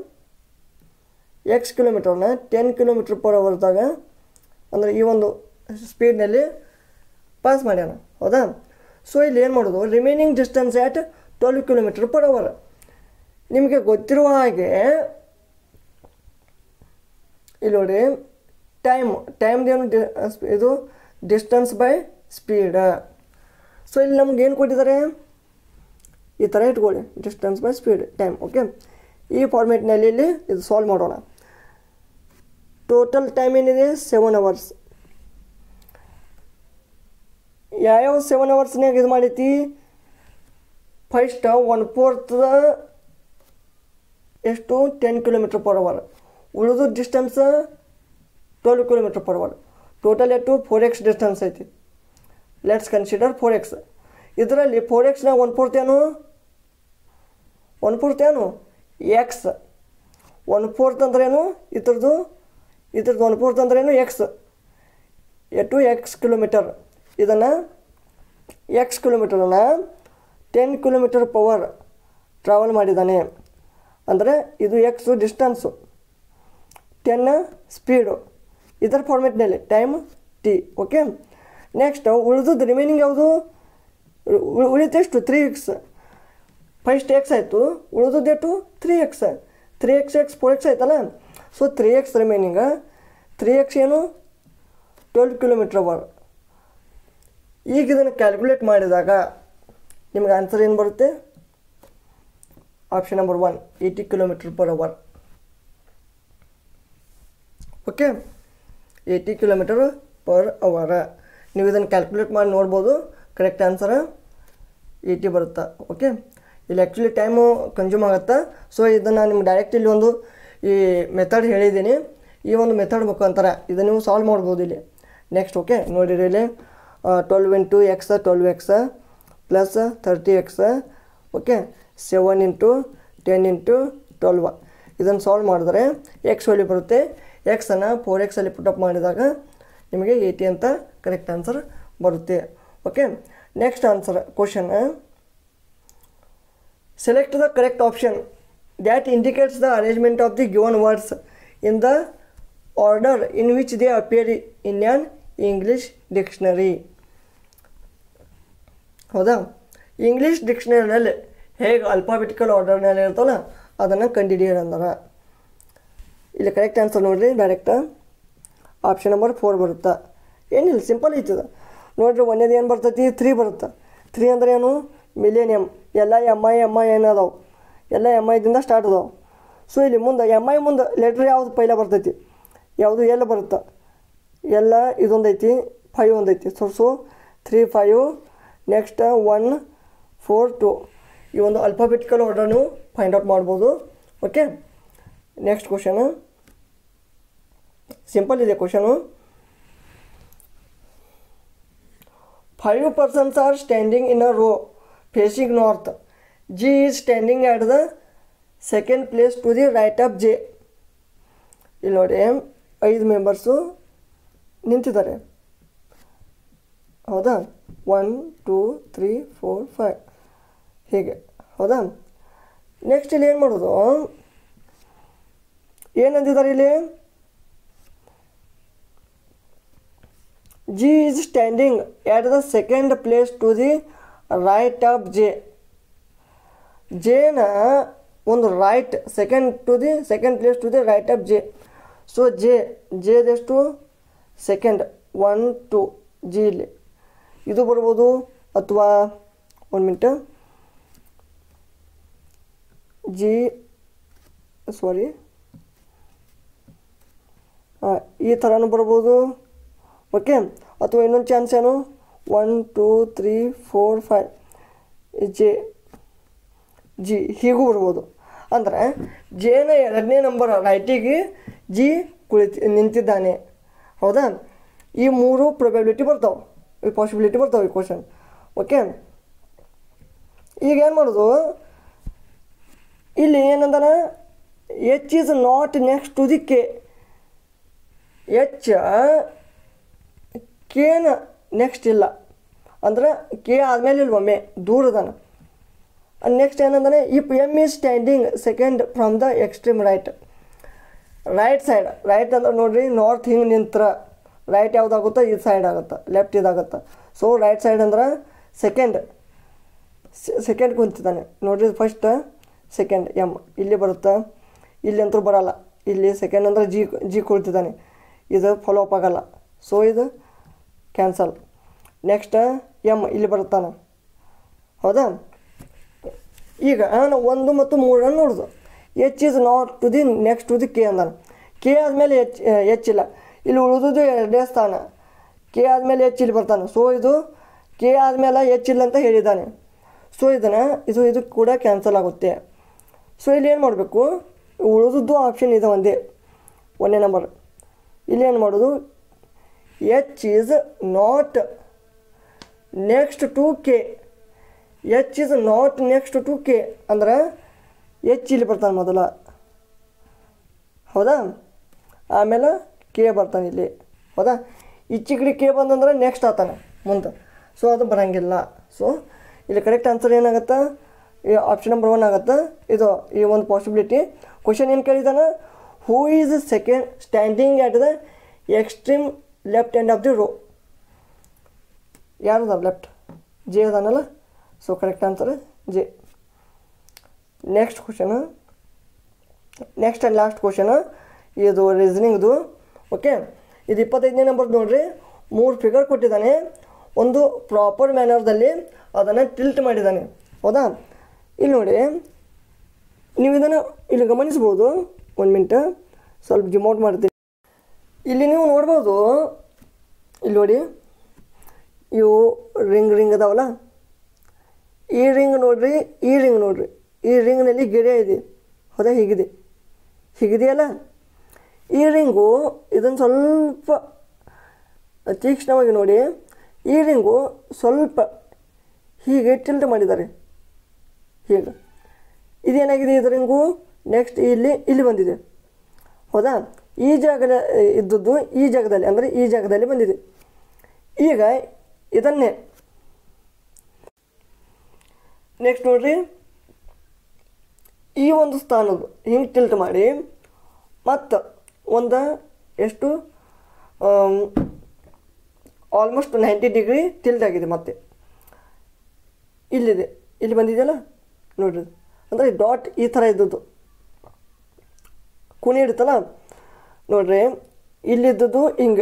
ಎಕ್ಸ್ ಕಿಲೋಮೀಟರ್ನ ಟೆನ್ ಕಿಲೋಮೀಟ್ರ್ ಪರ್ ಅವರ್ದಾಗ ಅಂದರೆ ಈ ಒಂದು ಸ್ಪೀಡ್ನಲ್ಲಿ ಪಾಸ್ ಮಾಡ್ಯಾನ ಹೌದಾ ಸೊ ಇಲ್ಲಿ ಏನು ಮಾಡೋದು remaining distance at twelve kilometre per hour ನಿಮಗೆ ಗೊತ್ತಿರುವ ಹಾಗೆ ಇಲ್ಲಿ ನೋಡಿ ಟೈಮ್ ಟೈಮ್ದೇನು ಡಿ ಇದು ಡಿಸ್ಟೆನ್ಸ್ ಬೈ ಸ್ಪೀಡ್ ಸೊ ಇಲ್ಲಿ ನಮ್ಗೆ ಏನು ಕೊಟ್ಟಿದ್ದಾರೆ ಈ ಥರ ಇಟ್ಕೊಳ್ಳಿ distance by speed time okay ಈ ಫಾರ್ಮೇಟ್ನಲ್ಲಿ ಇಲ್ಲಿ ಇದು ಸಾಲ್ವ್ ಮಾಡೋಣ ಟೋಟಲ್ ಟೈಮ್ ಏನಿದೆ ಸೆವೆನ್ ಅವರ್ಸ್ ಯಾವ್ಯಾವ ಸೆವೆನ್ ಅವರ್ಸ್ನಾಗ ಇದು ಮಾಡೈತಿ ಫಸ್ಟ್ ಒನ್ ಫೋರ್ತ್ ಎಷ್ಟು ಟೆನ್ ಕಿಲೋಮೀಟ್ರ್ ಪರ್ ಅವರ್ ಉಳಿದು distance twelve kilometre per hour total ಎಷ್ಟು ಫೋರ್ ಎಕ್ಸ್ ಡಿಸ್ಟೆನ್ಸ್ ಐತಿ ಲೆಟ್ಸ್ ಕನ್ಸಿಡರ್ ಫೋರ್ ಎಕ್ಸ್ ಇದರಲ್ಲಿ ಫೋರ್ ಎಕ್ಸ್ನಾಗ ಒನ್ ಫೋರ್ತ್ ಏನು ಒನ್ ಫೋರ್ತ್ ಏನು ಎಕ್ಸ್ ಒನ್ ಫೋರ್ತ್ ಅಂದ್ರೇನು ಇದ್ರದ್ದು ಇದ್ರದ್ದು ಒನ್ ಫೋರ್ತ್ ಅಂದ್ರೇನು ಎಕ್ಸ್ ಎಷ್ಟು ಎಕ್ಸ್ ಕಿಲೋಮೀಟರ್ ಇದನ್ನು ಎಕ್ಸ್ ಕಿಲೋಮೀಟರನ್ನು ಟೆನ್ ಕಿಲೋಮೀಟರ್ ಪವರ್ ಟ್ರಾವೆಲ್ ಮಾಡಿದ್ದಾನೆ ಅಂದರೆ ಇದು ಎಕ್ಸು ಡಿಸ್ಟನ್ಸು ಟೆನ್ ಸ್ಪೀಡು ಇದರ ಫಾರ್ಮೆಟ್ನಲ್ಲಿ ಟೈಮ್ ಟಿ ಓಕೆ ನೆಕ್ಸ್ಟ್ ಉಳಿದದ್ದು ರಿಮೈನಿಂಗ್ ಯಾವುದು ಉಳಿತೆಷ್ಟು ತ್ರೀ ಎಕ್ಸ್ ಫಸ್ಟ್ ಎಕ್ಸ್ ಆಯಿತು ಉಳಿದದ್ದು ಎಷ್ಟು three X three X X four X ಆಯ್ತಲ್ಲ so three X ರಿಮೈನಿಂಗ three X ಏನು ಟ್ವೆಲ್ವ್ ಕಿಲೋಮೀಟ್ರ್ ಅವರ್ ಈಗ ಇದನ್ನು ಕ್ಯಾಲ್ಕುಲೇಟ್ ಮಾಡಿದಾಗ ನಿಮಗೆ ಆನ್ಸರ್ ಏನು ಬರುತ್ತೆ option number one eighty kilometre per hour okay eighty kilometre per hour ನೀವು ಇದನ್ನು ಕ್ಯಾಲ್ಕುಲೇಟ್ ಮಾಡಿ ನೋಡ್ಬೋದು ಕರೆಕ್ಟ್ ಆನ್ಸರ್ ಏಯ್ಟಿ ಬರುತ್ತೆ ಓಕೆ ಇಲ್ಲಿ ಆ್ಯಕ್ಚುಲಿ ಟೈಮು ಕನ್ಸ್ಯೂಮ್ ಆಗುತ್ತೆ ಸೊ ಇದನ್ನು ನಿಮ್ಗೆ ಡೈರೆಕ್ಟ್ ಇಲ್ಲಿ ಒಂದು ಈ ಮೆಥಡ್ ಹೇಳಿದ್ದೀನಿ ಈ ಒಂದು ಮೆಥಡ್ ಮುಖಾಂತರ ಇದನ್ನು ನೀವು ಸಾಲ್ವ್ ಮಾಡ್ಬೋದು ಇಲ್ಲಿ ನೆಕ್ಸ್ಟ್ ಓಕೆ ನೋಡಿರಿ ಇಲ್ಲಿ twelve into X twelve X plus thirty X okay seven into ten into twelve ಇದನ್ನು ಸಾಲ್ವ್ ಮಾಡಿದ್ರೆ ಎಕ್ಸ್ ವ್ಯಾಲ್ಯೂ ಬರುತ್ತೆ ಎಕ್ಸನ್ನು ಫೋರ್ ಎಕ್ಸಲ್ಲಿ ಪುಟಪ್ ಮಾಡಿದಾಗ ನಿಮಗೆ ಏಯ್ಟಿ ಅಂತ ಕರೆಕ್ಟ್ ಆನ್ಸರ್ ಬರುತ್ತೆ okay next answer question select the correct option that indicates the arrangement of the given words in the order in which they appear in an English dictionary. ಹೌದಾ ಇಂಗ್ಲೀಷ್ ಡಿಕ್ಷನರಿನಲ್ಲಿ ಹೇಗೆ ಅಲ್ಫಾಬೆಟಿಕಲ್ ಆರ್ಡರ್ನಲ್ಲಿ ಇರ್ತಲ್ಲ ಅದನ್ನು ಕಂಡುಹಿಡಿಯೋಣ ಅಂದ್ರೆ ಇಲ್ಲಿ ಕರೆಕ್ಟ್ ಆನ್ಸರ್ ನೋಡಿರಿ ಡೈರೆಕ್ಟ್ ಆಪ್ಷನ್ ನಂಬರ್ ಫೋರ್ ಬರುತ್ತೆ ಏನಿಲ್ಲ ಸಿಂಪಲ್ ಐತದ ನೋಡಿರಿ ಒಂದೇದು ಏನು ಬರ್ತೈತಿ ತ್ರೀ ಬರುತ್ತೆ ತ್ರೀ ಅಂದ್ರೆ ಏನು ಮಿಲೇನಿಯಮ್ ಎಲ್ಲ ಎಮ್ ಐ ಎಮ್ ಐ ಏನದಾವು ಎಲ್ಲ ಎಮ್ ಐದಿಂದ ಸ್ಟಾರ್ಟ್ ಅದಾವೆ ಸೊ ಇಲ್ಲಿ ಮುಂದೆ ಎಮ್ ಐ ಮುಂದೆ ಲೆಟ್ರ್ ಯಾವುದು ಪೈಲ ಬರ್ತೈತಿ ಯಾವುದು ಎಲ್ಲ ಬರುತ್ತೆ ಎಲ್ಲ ಇದೊಂದು ಐತಿ ಫೈವ್ ಒಂದು ಐತಿ so so three five next one four two ಈ ಒಂದು ಅಲ್ಫಾಬೆಟಿಕಲ್ ಆರ್ಡರ್ ನೀವು ಫೈಂಡ್ ಔಟ್ ಮಾಡ್ಬೋದು ಓಕೆ ನೆಕ್ಸ್ಟ್ ಕ್ವಶನ್ ಸಿಂಪಲ್ ಇದೆ question five persons are standing in a row facing north G is standing at the second place to the right of J ಇಲ್ಲಿ ನೋಡಿ ಐದು ಮೆಂಬರ್ಸು ನಿಂತಿದ್ದಾರೆ ಹೌದಾ one two three four five ಹೀಗೆ ಹೌದಾ ನೆಕ್ಸ್ಟ್ ಇಲ್ಲಿ ಏನು ಮಾಡೋದು ಏನಂದಿದ್ದಾರೆ ಇಲ್ಲಿ G is standing at the second place to the right of J ಜೇನ ಒಂದು right second to the second place to the right of J so J ಜೆದೆಷ್ಟು ಸೆಕೆಂಡ್ ಒನ್ ಟು ಜಿ ಇಲ್ಲಿ ಇದು ಬರ್ಬೋದು ಅಥವಾ ಒಂದು ಮಿನಿಟ್ ಜಿ ಸಾರಿ ಹಾಂ ಈ ಥರನೂ ಬರ್ಬೋದು ಓಕೆ ಅಥವಾ ಇನ್ನೊಂದು ಚಾನ್ಸ್ ಏನು one two three four five J G ಹೀಗೂ ಬರ್ಬೋದು ಅಂದರೆ ಜೇನ ಎರಡನೇ ನಂಬರ್ ರೈಟಿಗೆ ಜಿ ಕುಳಿತಿ ನಿಂತಿದ್ದಾನೆ ಹೌದಾ ಈ ಮೂರು ಪ್ರೊಬೆಬಿಲಿಟಿ ಬರ್ತಾವೆ ಈ ಪಾಸಿಬಿಲಿಟಿ ಬರ್ತಾವೆ ಈ ಕ್ವಶನ್ ಓಕೆ ಈಗ ಏನು ಮಾಡೋದು ಇಲ್ಲಿ ಏನಂದಾನ H is not next to the K H ಕೇನ ನೆಕ್ಸ್ಟ್ ಇಲ್ಲ ಅಂದ್ರೆ ಕೆ ಆದಮೇಲೆ ಇಲ್ಲ ಒಮ್ಮೆ ದೂರ ಅದಾನ ನೆಕ್ಸ್ಟ್ ಏನಂದ್ರೆ if M is standing second from the extreme right right side right ಅಂದ್ರೆ ನೋಡ್ರಿ ನಾರ್ತ್ ಹಿಂಗೆ ನಿಂತ್ರ ರೈಟ್ ಯಾವುದಾಗುತ್ತೋ ಇದು ಸೈಡ್ ಆಗುತ್ತೆ ಲೆಫ್ಟ್ ಇದಾಗುತ್ತೆ ಸೊ ರೈಟ್ ಸೈಡ್ ಅಂದ್ರೆ ಸೆಕೆಂಡ್ ಸೆಕೆಂಡ್ ಕುಂತಿದ್ದಾನೆ ನೋಡ್ರಿ ಫಸ್ಟ್ ಸೆಕೆಂಡ್ ಎಮ್ ಇಲ್ಲಿ ಬರುತ್ತೆ ಇಲ್ಲಿ ಅಂತೂ ಬರಲ್ಲ ಇಲ್ಲಿ ಸೆಕೆಂಡ್ ಅಂದ್ರೆ ಜಿ ಜಿ ಕುಳಿತಿದ್ದಾನೆ ಇದು ಫಾಲೋ ಅಪ್ ಆಗಲ್ಲ ಸೊ ಇದು ಕ್ಯಾನ್ಸಲ್ ನೆಕ್ಸ್ಟ್ ಎಮ್ ಇಲ್ಲಿ ಬರುತ್ತಾನೆ ಹೌದಾ ಈಗ ನಾವು ಒಂದು ಮತ್ತು ಮೂರನ್ನು ನೋಡೋದು H is not to the next to the K ಅಂದಾನ ಕೆ ಆದಮೇಲೆ ಎಚ್ ಎಚ್ ಇಲ್ಲ ಇಲ್ಲಿ ಉಳಿದುದು ಎರಡನೇ ಸ್ಥಾನ ಕೆ ಆದಮೇಲೆ ಎಚ್ ಇಲ್ಲಿ ಬರ್ತಾನೆ ಸೊ ಇದು ಕೆ ಆದಮೇಲೆ ಎಚ್ ಇಲ್ಲ ಅಂತ ಹೇಳಿದ್ದಾನೆ ಸೊ ಇದನ್ನು ಇದು ಇದು ಕೂಡ ಕ್ಯಾನ್ಸಲ್ ಆಗುತ್ತೆ ಸೊ ಇಲ್ಲಿ ಏನು ಮಾಡಬೇಕು ಉಳಿದದ್ದು ಆಪ್ಷನ್ ಇದೆ ಒಂದೇ ಒಂದನೇ ನಂಬರ್ ಇಲ್ಲಿ ಏನು ಮಾಡೋದು H is not next to K H is not next to K ಅಂದ್ರೆ ಎಚ್ ಇಲ್ಲಿ ಬರ್ತಾನೆ ಮೊದಲ ಹೌದಾ ಆಮೇಲೆ ಕೆ ಬರ್ತಾನೆ ಇಲ್ಲಿ ಹೌದಾ ಈಚೆ ಕಡೆ ಕೆ ಬಂದಂದ್ರೆ ನೆಕ್ಸ್ಟ್ ಆತಾನೆ ಮುಂದೆ ಸೊ ಅದು ಬರೋಂಗಿಲ್ಲ ಸೊ ಇಲ್ಲಿ ಕರೆಕ್ಟ್ ಆನ್ಸರ್ ಏನಾಗುತ್ತೆ ಈ ಆಪ್ಷನ್ ನಂಬರ್ ಒನ್ ಆಗುತ್ತೆ ಇದು ಈ ಒಂದು ಪಾಸಿಬಿಲಿಟಿ ಕ್ವಶನ್ ಏನು ಕೇಳಿದಾನೆ who is second standing at the extreme left end of the row ಯಾರು ಲೆಫ್ಟ್ ಜೆ ಅದಾನಲ್ಲ so correct answer J next question next and last question ಇದು ರೀಸನಿಂಗ್ದು ಓಕೆ ಇದು ಇಪ್ಪತ್ತೈದನೇ ನಂಬರ್ ನೋಡ್ರಿ ಮೂರು ಫಿಗರ್ ಕೊಟ್ಟಿದ್ದಾನೆ ಒಂದು ಪ್ರಾಪರ್ ಮ್ಯಾನರ್ದಲ್ಲಿ ಅದನ್ನು ಟಿಲ್ಟ್ ಮಾಡಿದ್ದಾನೆ ಹೌದಾ ಇಲ್ಲಿ ನೋಡಿ ನೀವು ಇದನ್ನು ಇಲ್ಲಿ ಗಮನಿಸ್ಬೋದು ಒಂದು ಮಿನಿಟ್ ಸ್ವಲ್ಪ ಜಿಮೌಟ್ ಮಾಡ್ತೀನಿ ಇಲ್ಲಿ ನೀವು ನೋಡ್ಬೋದು ಇಲ್ಲಿ ನೋಡಿ ಇವು ರಿಂಗ್ ರಿಂಗ್ ಅದಾವಲ್ಲ ಈ ರಿಂಗ್ ನೋಡ್ರಿ ಈ ರಿಂಗ್ ನೋಡ್ರಿ ಈ ರಿಂಗ್ನಲ್ಲಿ ಗೆರೆ ಇದೆ ಹೌದಾ ಹೀಗಿದೆ ಹೀಗಿದೆಯಲ್ಲ ಈ ರಿಂಗು ಇದನ್ನು ಸ್ವಲ್ಪ ತೀಕ್ಷ್ಣವಾಗಿ ನೋಡಿ ಈ ರಿಂಗು ಸ್ವಲ್ಪ ಹೀಗೆ ಟಿಲ್ಟ್ ಮಾಡಿದ್ದಾರೆ ಹೀಗೆ ಇದೇನಾಗಿದೆ ಇದು ರಿಂಗು ನೆಕ್ಸ್ಟ್ ಇಲ್ಲಿ ಇಲ್ಲಿ ಬಂದಿದೆ ಹೌದಾ ಈ ಜಾಗದ ಇದ್ದದ್ದು ಈ ಜಾಗದಲ್ಲಿ ಅಂದರೆ ಈ ಜಾಗದಲ್ಲಿ ಬಂದಿದೆ ಈಗ ಇದನ್ನೇ ನೆಕ್ಸ್ಟ್ ನೋಡ್ರಿ ಈ ಒಂದು ಸ್ಥಾನದ್ದು ಹಿಂಗೆ ಟಿಲ್ಟ್ ಮಾಡಿ ಮತ್ತು ಒಂದು ಎಷ್ಟು ಆಲ್ಮೋಸ್ಟ್ ನೈಂಟಿ ಡಿಗ್ರಿ ಟಿಲ್ಟ್ ಆಗಿದೆ ಮತ್ತೆ ಇಲ್ಲಿದೆ ಇಲ್ಲಿ ಬಂದಿದೆಯಲ್ಲ ನೋಡ್ರಿ ಅಂದರೆ ಡಾಟ್ ಈ ಥರ ಇದ್ದದ್ದು ಕುಣಿ ಇಡುತ್ತಲ್ಲ ನೋಡ್ರಿ ಇಲ್ಲಿದ್ದದ್ದು ಹಿಂಗೆ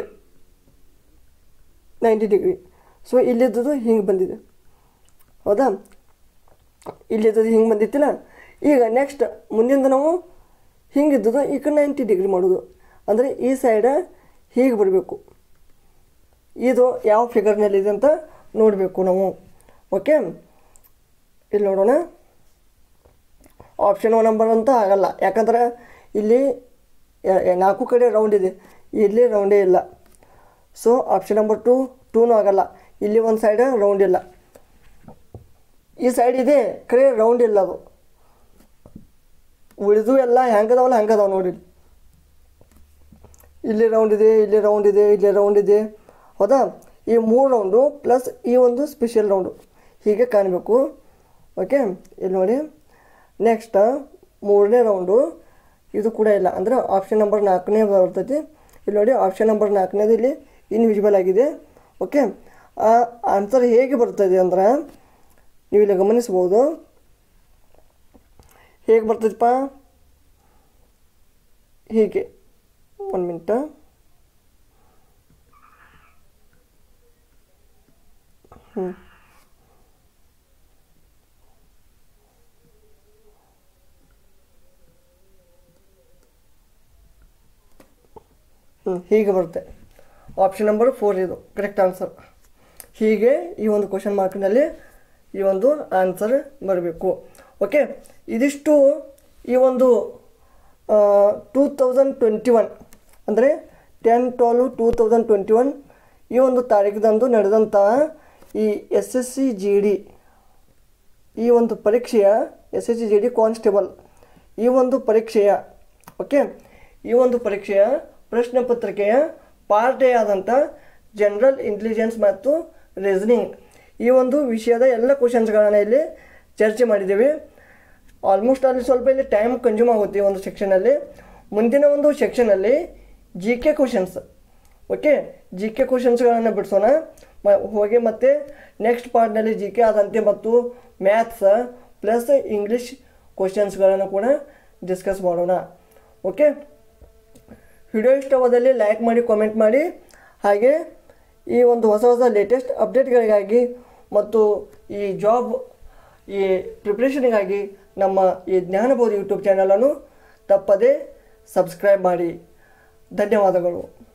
ನೈಂಟಿ ಡಿಗ್ರಿ ಸೊ ಇಲ್ಲಿದ್ದದ್ದು ಹಿಂಗೆ ಬಂದಿದೆ ಹೌದಾ ಇಲ್ಲಿದ್ದದ್ದು ಹಿಂಗೆ ಬಂದಿತ್ತಿಲ್ಲ ಈಗ ನೆಕ್ಸ್ಟ್ ಮುಂದಿಂದ ನಾವು ಹಿಂಗಿದ್ದದ್ದು ಈ ಕಡೆ ನೈಂಟಿ ಡಿಗ್ರಿ ಮಾಡೋದು ಅಂದರೆ ಈ ಸೈಡ ಹೀಗೆ ಬರಬೇಕು ಇದು ಯಾವ ಫಿಗರ್ನಲ್ಲಿದೆ ಅಂತ ನೋಡಬೇಕು ನಾವು ಓಕೆ ಇಲ್ಲಿ ನೋಡೋಣ ಆಪ್ಷನ್ ಒನ್ ನಂಬರ್ ಅಂತ ಆಗಲ್ಲ ಯಾಕಂದ್ರೆ ಇಲ್ಲಿ ಎ- ಎ- ನಾಲ್ಕು ಕಡೆ ರೌಂಡ್ ಇದೆ ಇಲ್ಲಿ ರೌಂಡೇ ಇಲ್ಲ ಸೊ ಆಪ್ಷನ್ ನಂಬರ್ ಟು ಟೂನೂ ಆಗಲ್ಲ ಇಲ್ಲಿ ಒಂದು ಸೈಡ್ ರೌಂಡ್ ಇಲ್ಲ ಈ ಸೈಡ್ ಇದೆ ಖರೆ ರೌಂಡ್ ಇಲ್ಲ ಅದು ಉಳಿದು ಎಲ್ಲ ಹೆಂಗದಾವಲ್ಲ ಹಂಗದಾವ ನೋಡಿ ಇಲ್ಲಿ ರೌಂಡ್ ಇದೆ ಇಲ್ಲಿ ರೌಂಡ್ ಇದೆ ಇಲ್ಲಿ ರೌಂಡ್ ಇದೆ ಹೌದಾ ಈ ಮೂರು ರೌಂಡು ಪ್ಲಸ್ ಈ ಒಂದು ಸ್ಪೆಷಲ್ ರೌಂಡು ಹೀಗೆ ಕಾಣಬೇಕು ಓಕೆ ಇಲ್ಲಿ ನೋಡಿ ನೆಕ್ಸ್ಟ್ ಮೂರನೇ ರೌಂಡು ಇದು ಕೂಡ ಇಲ್ಲ ಅಂದರೆ ಆಪ್ಷನ್ ನಂಬರ್ ನಾಲ್ಕನೇ ಬರ್ತೈತಿ ಇಲ್ಲಿ ನೋಡಿ ಆಪ್ಷನ್ ನಂಬರ್ ನಾಲ್ಕನೇದು ಇಲ್ಲಿ ಇನ್ವಿಸಿಬಲ್ ಆಗಿದೆ ಓಕೆ ಆ ಆನ್ಸರ್ ಹೇಗೆ ಬರ್ತದೆ ಅಂದ್ರೆ ನೀವು ಇಲ್ಲಿ ಗಮನಿಸ್ಬೋದು ಹೇಗೆ ಬರ್ತೈತಪ್ಪ ಹೀಗೆ ಒಂದು ಮಿನಿಟ ಹ್ಞೂ ಹ್ಞೂ ಹೀಗೆ ಬರುತ್ತೆ ಆಪ್ಷನ್ ನಂಬರ್ ಫೋರ್ ಇದು ಕರೆಕ್ಟ್ ಆನ್ಸರ್ ಹೀಗೆ ಈ ಒಂದು ಕ್ವಶನ್ ಮಾರ್ಕ್ನಲ್ಲಿ ಈ ಒಂದು ಆನ್ಸರ್ ಬರಬೇಕು ಓಕೆ ಇದಿಷ್ಟು ಈ ಒಂದು ಟೂ ತೌಸಂಡ್ ಟ್ವೆಂಟಿ ಒನ್ ಅಂದರೆ ten twelve two thousand twenty one ಈ ಒಂದು ತಾರೀಕಿದಂದು ನಡೆದಂಥ ಈ S S C G D ಈ ಒಂದು ಪರೀಕ್ಷೆಯ S S C G D constable ಈ ಒಂದು ಪರೀಕ್ಷೆಯ ಓಕೆ ಈ ಒಂದು ಪರೀಕ್ಷೆಯ ಪ್ರಶ್ನೆ ಪತ್ರಿಕೆಯ ಪಾರ್ಟ್ ಎ ಆದಂಥ ಜನರಲ್ ಇಂಟೆಲಿಜೆನ್ಸ್ ಮತ್ತು ರೀಸನಿಂಗ್ ಈ ಒಂದು ವಿಷಯದ ಎಲ್ಲ ಕ್ವಶನ್ಸ್ಗಳನ್ನು ಇಲ್ಲಿ ಚರ್ಚೆ ಮಾಡಿದ್ದೇವೆ ಆಲ್ಮೋಸ್ಟ್ ಅಲ್ಲಿ ಸ್ವಲ್ಪ ಇಲ್ಲಿ ಟೈಮ್ ಕನ್ಸ್ಯೂಮ್ ಆಗುತ್ತೆ ಈ ಒಂದು ಸೆಕ್ಷನಲ್ಲಿ ಮುಂದಿನ ಒಂದು ಸೆಕ್ಷನಲ್ಲಿ G K questions okay G K ಕ್ವಶನ್ಸ್ಗಳನ್ನು ಬಿಡಿಸೋಣ ಮ ಹೋಗಿ ಮತ್ತೆ ನೆಕ್ಸ್ಟ್ ಪಾರ್ಟ್ನಲ್ಲಿ ಜಿ ಕೆ ಆದಂತೆ ಮತ್ತು ಮ್ಯಾಥ್ಸ್ ಪ್ಲಸ್ ಇಂಗ್ಲೀಷ್ ಕ್ವಶನ್ಸ್ಗಳನ್ನು ಕೂಡ ಡಿಸ್ಕಸ್ ಮಾಡೋಣ ಓಕೆ ವಿಡಿಯೋ ಇಷ್ಟವಾದಲ್ಲಿ ಲೈಕ್ ಮಾಡಿ ಕಾಮೆಂಟ್ ಮಾಡಿ ಹಾಗೆ ಈ ಒಂದು ಹೊಸ ಹೊಸ ಲೇಟೆಸ್ಟ್ ಅಪ್ಡೇಟ್ಗಳಿಗಾಗಿ ಮತ್ತು ಈ ಜಾಬ್ ಈ ಪ್ರಿಪ್ರೇಷನ್ಗಾಗಿ ನಮ್ಮ ಈ ಜ್ಞಾನಬೋಧಿ ಯೂಟ್ಯೂಬ್ ಚಾನಲನ್ನು ತಪ್ಪದೇ ಸಬ್ಸ್ಕ್ರೈಬ್ ಮಾಡಿ ಧನ್ಯವಾದಗಳು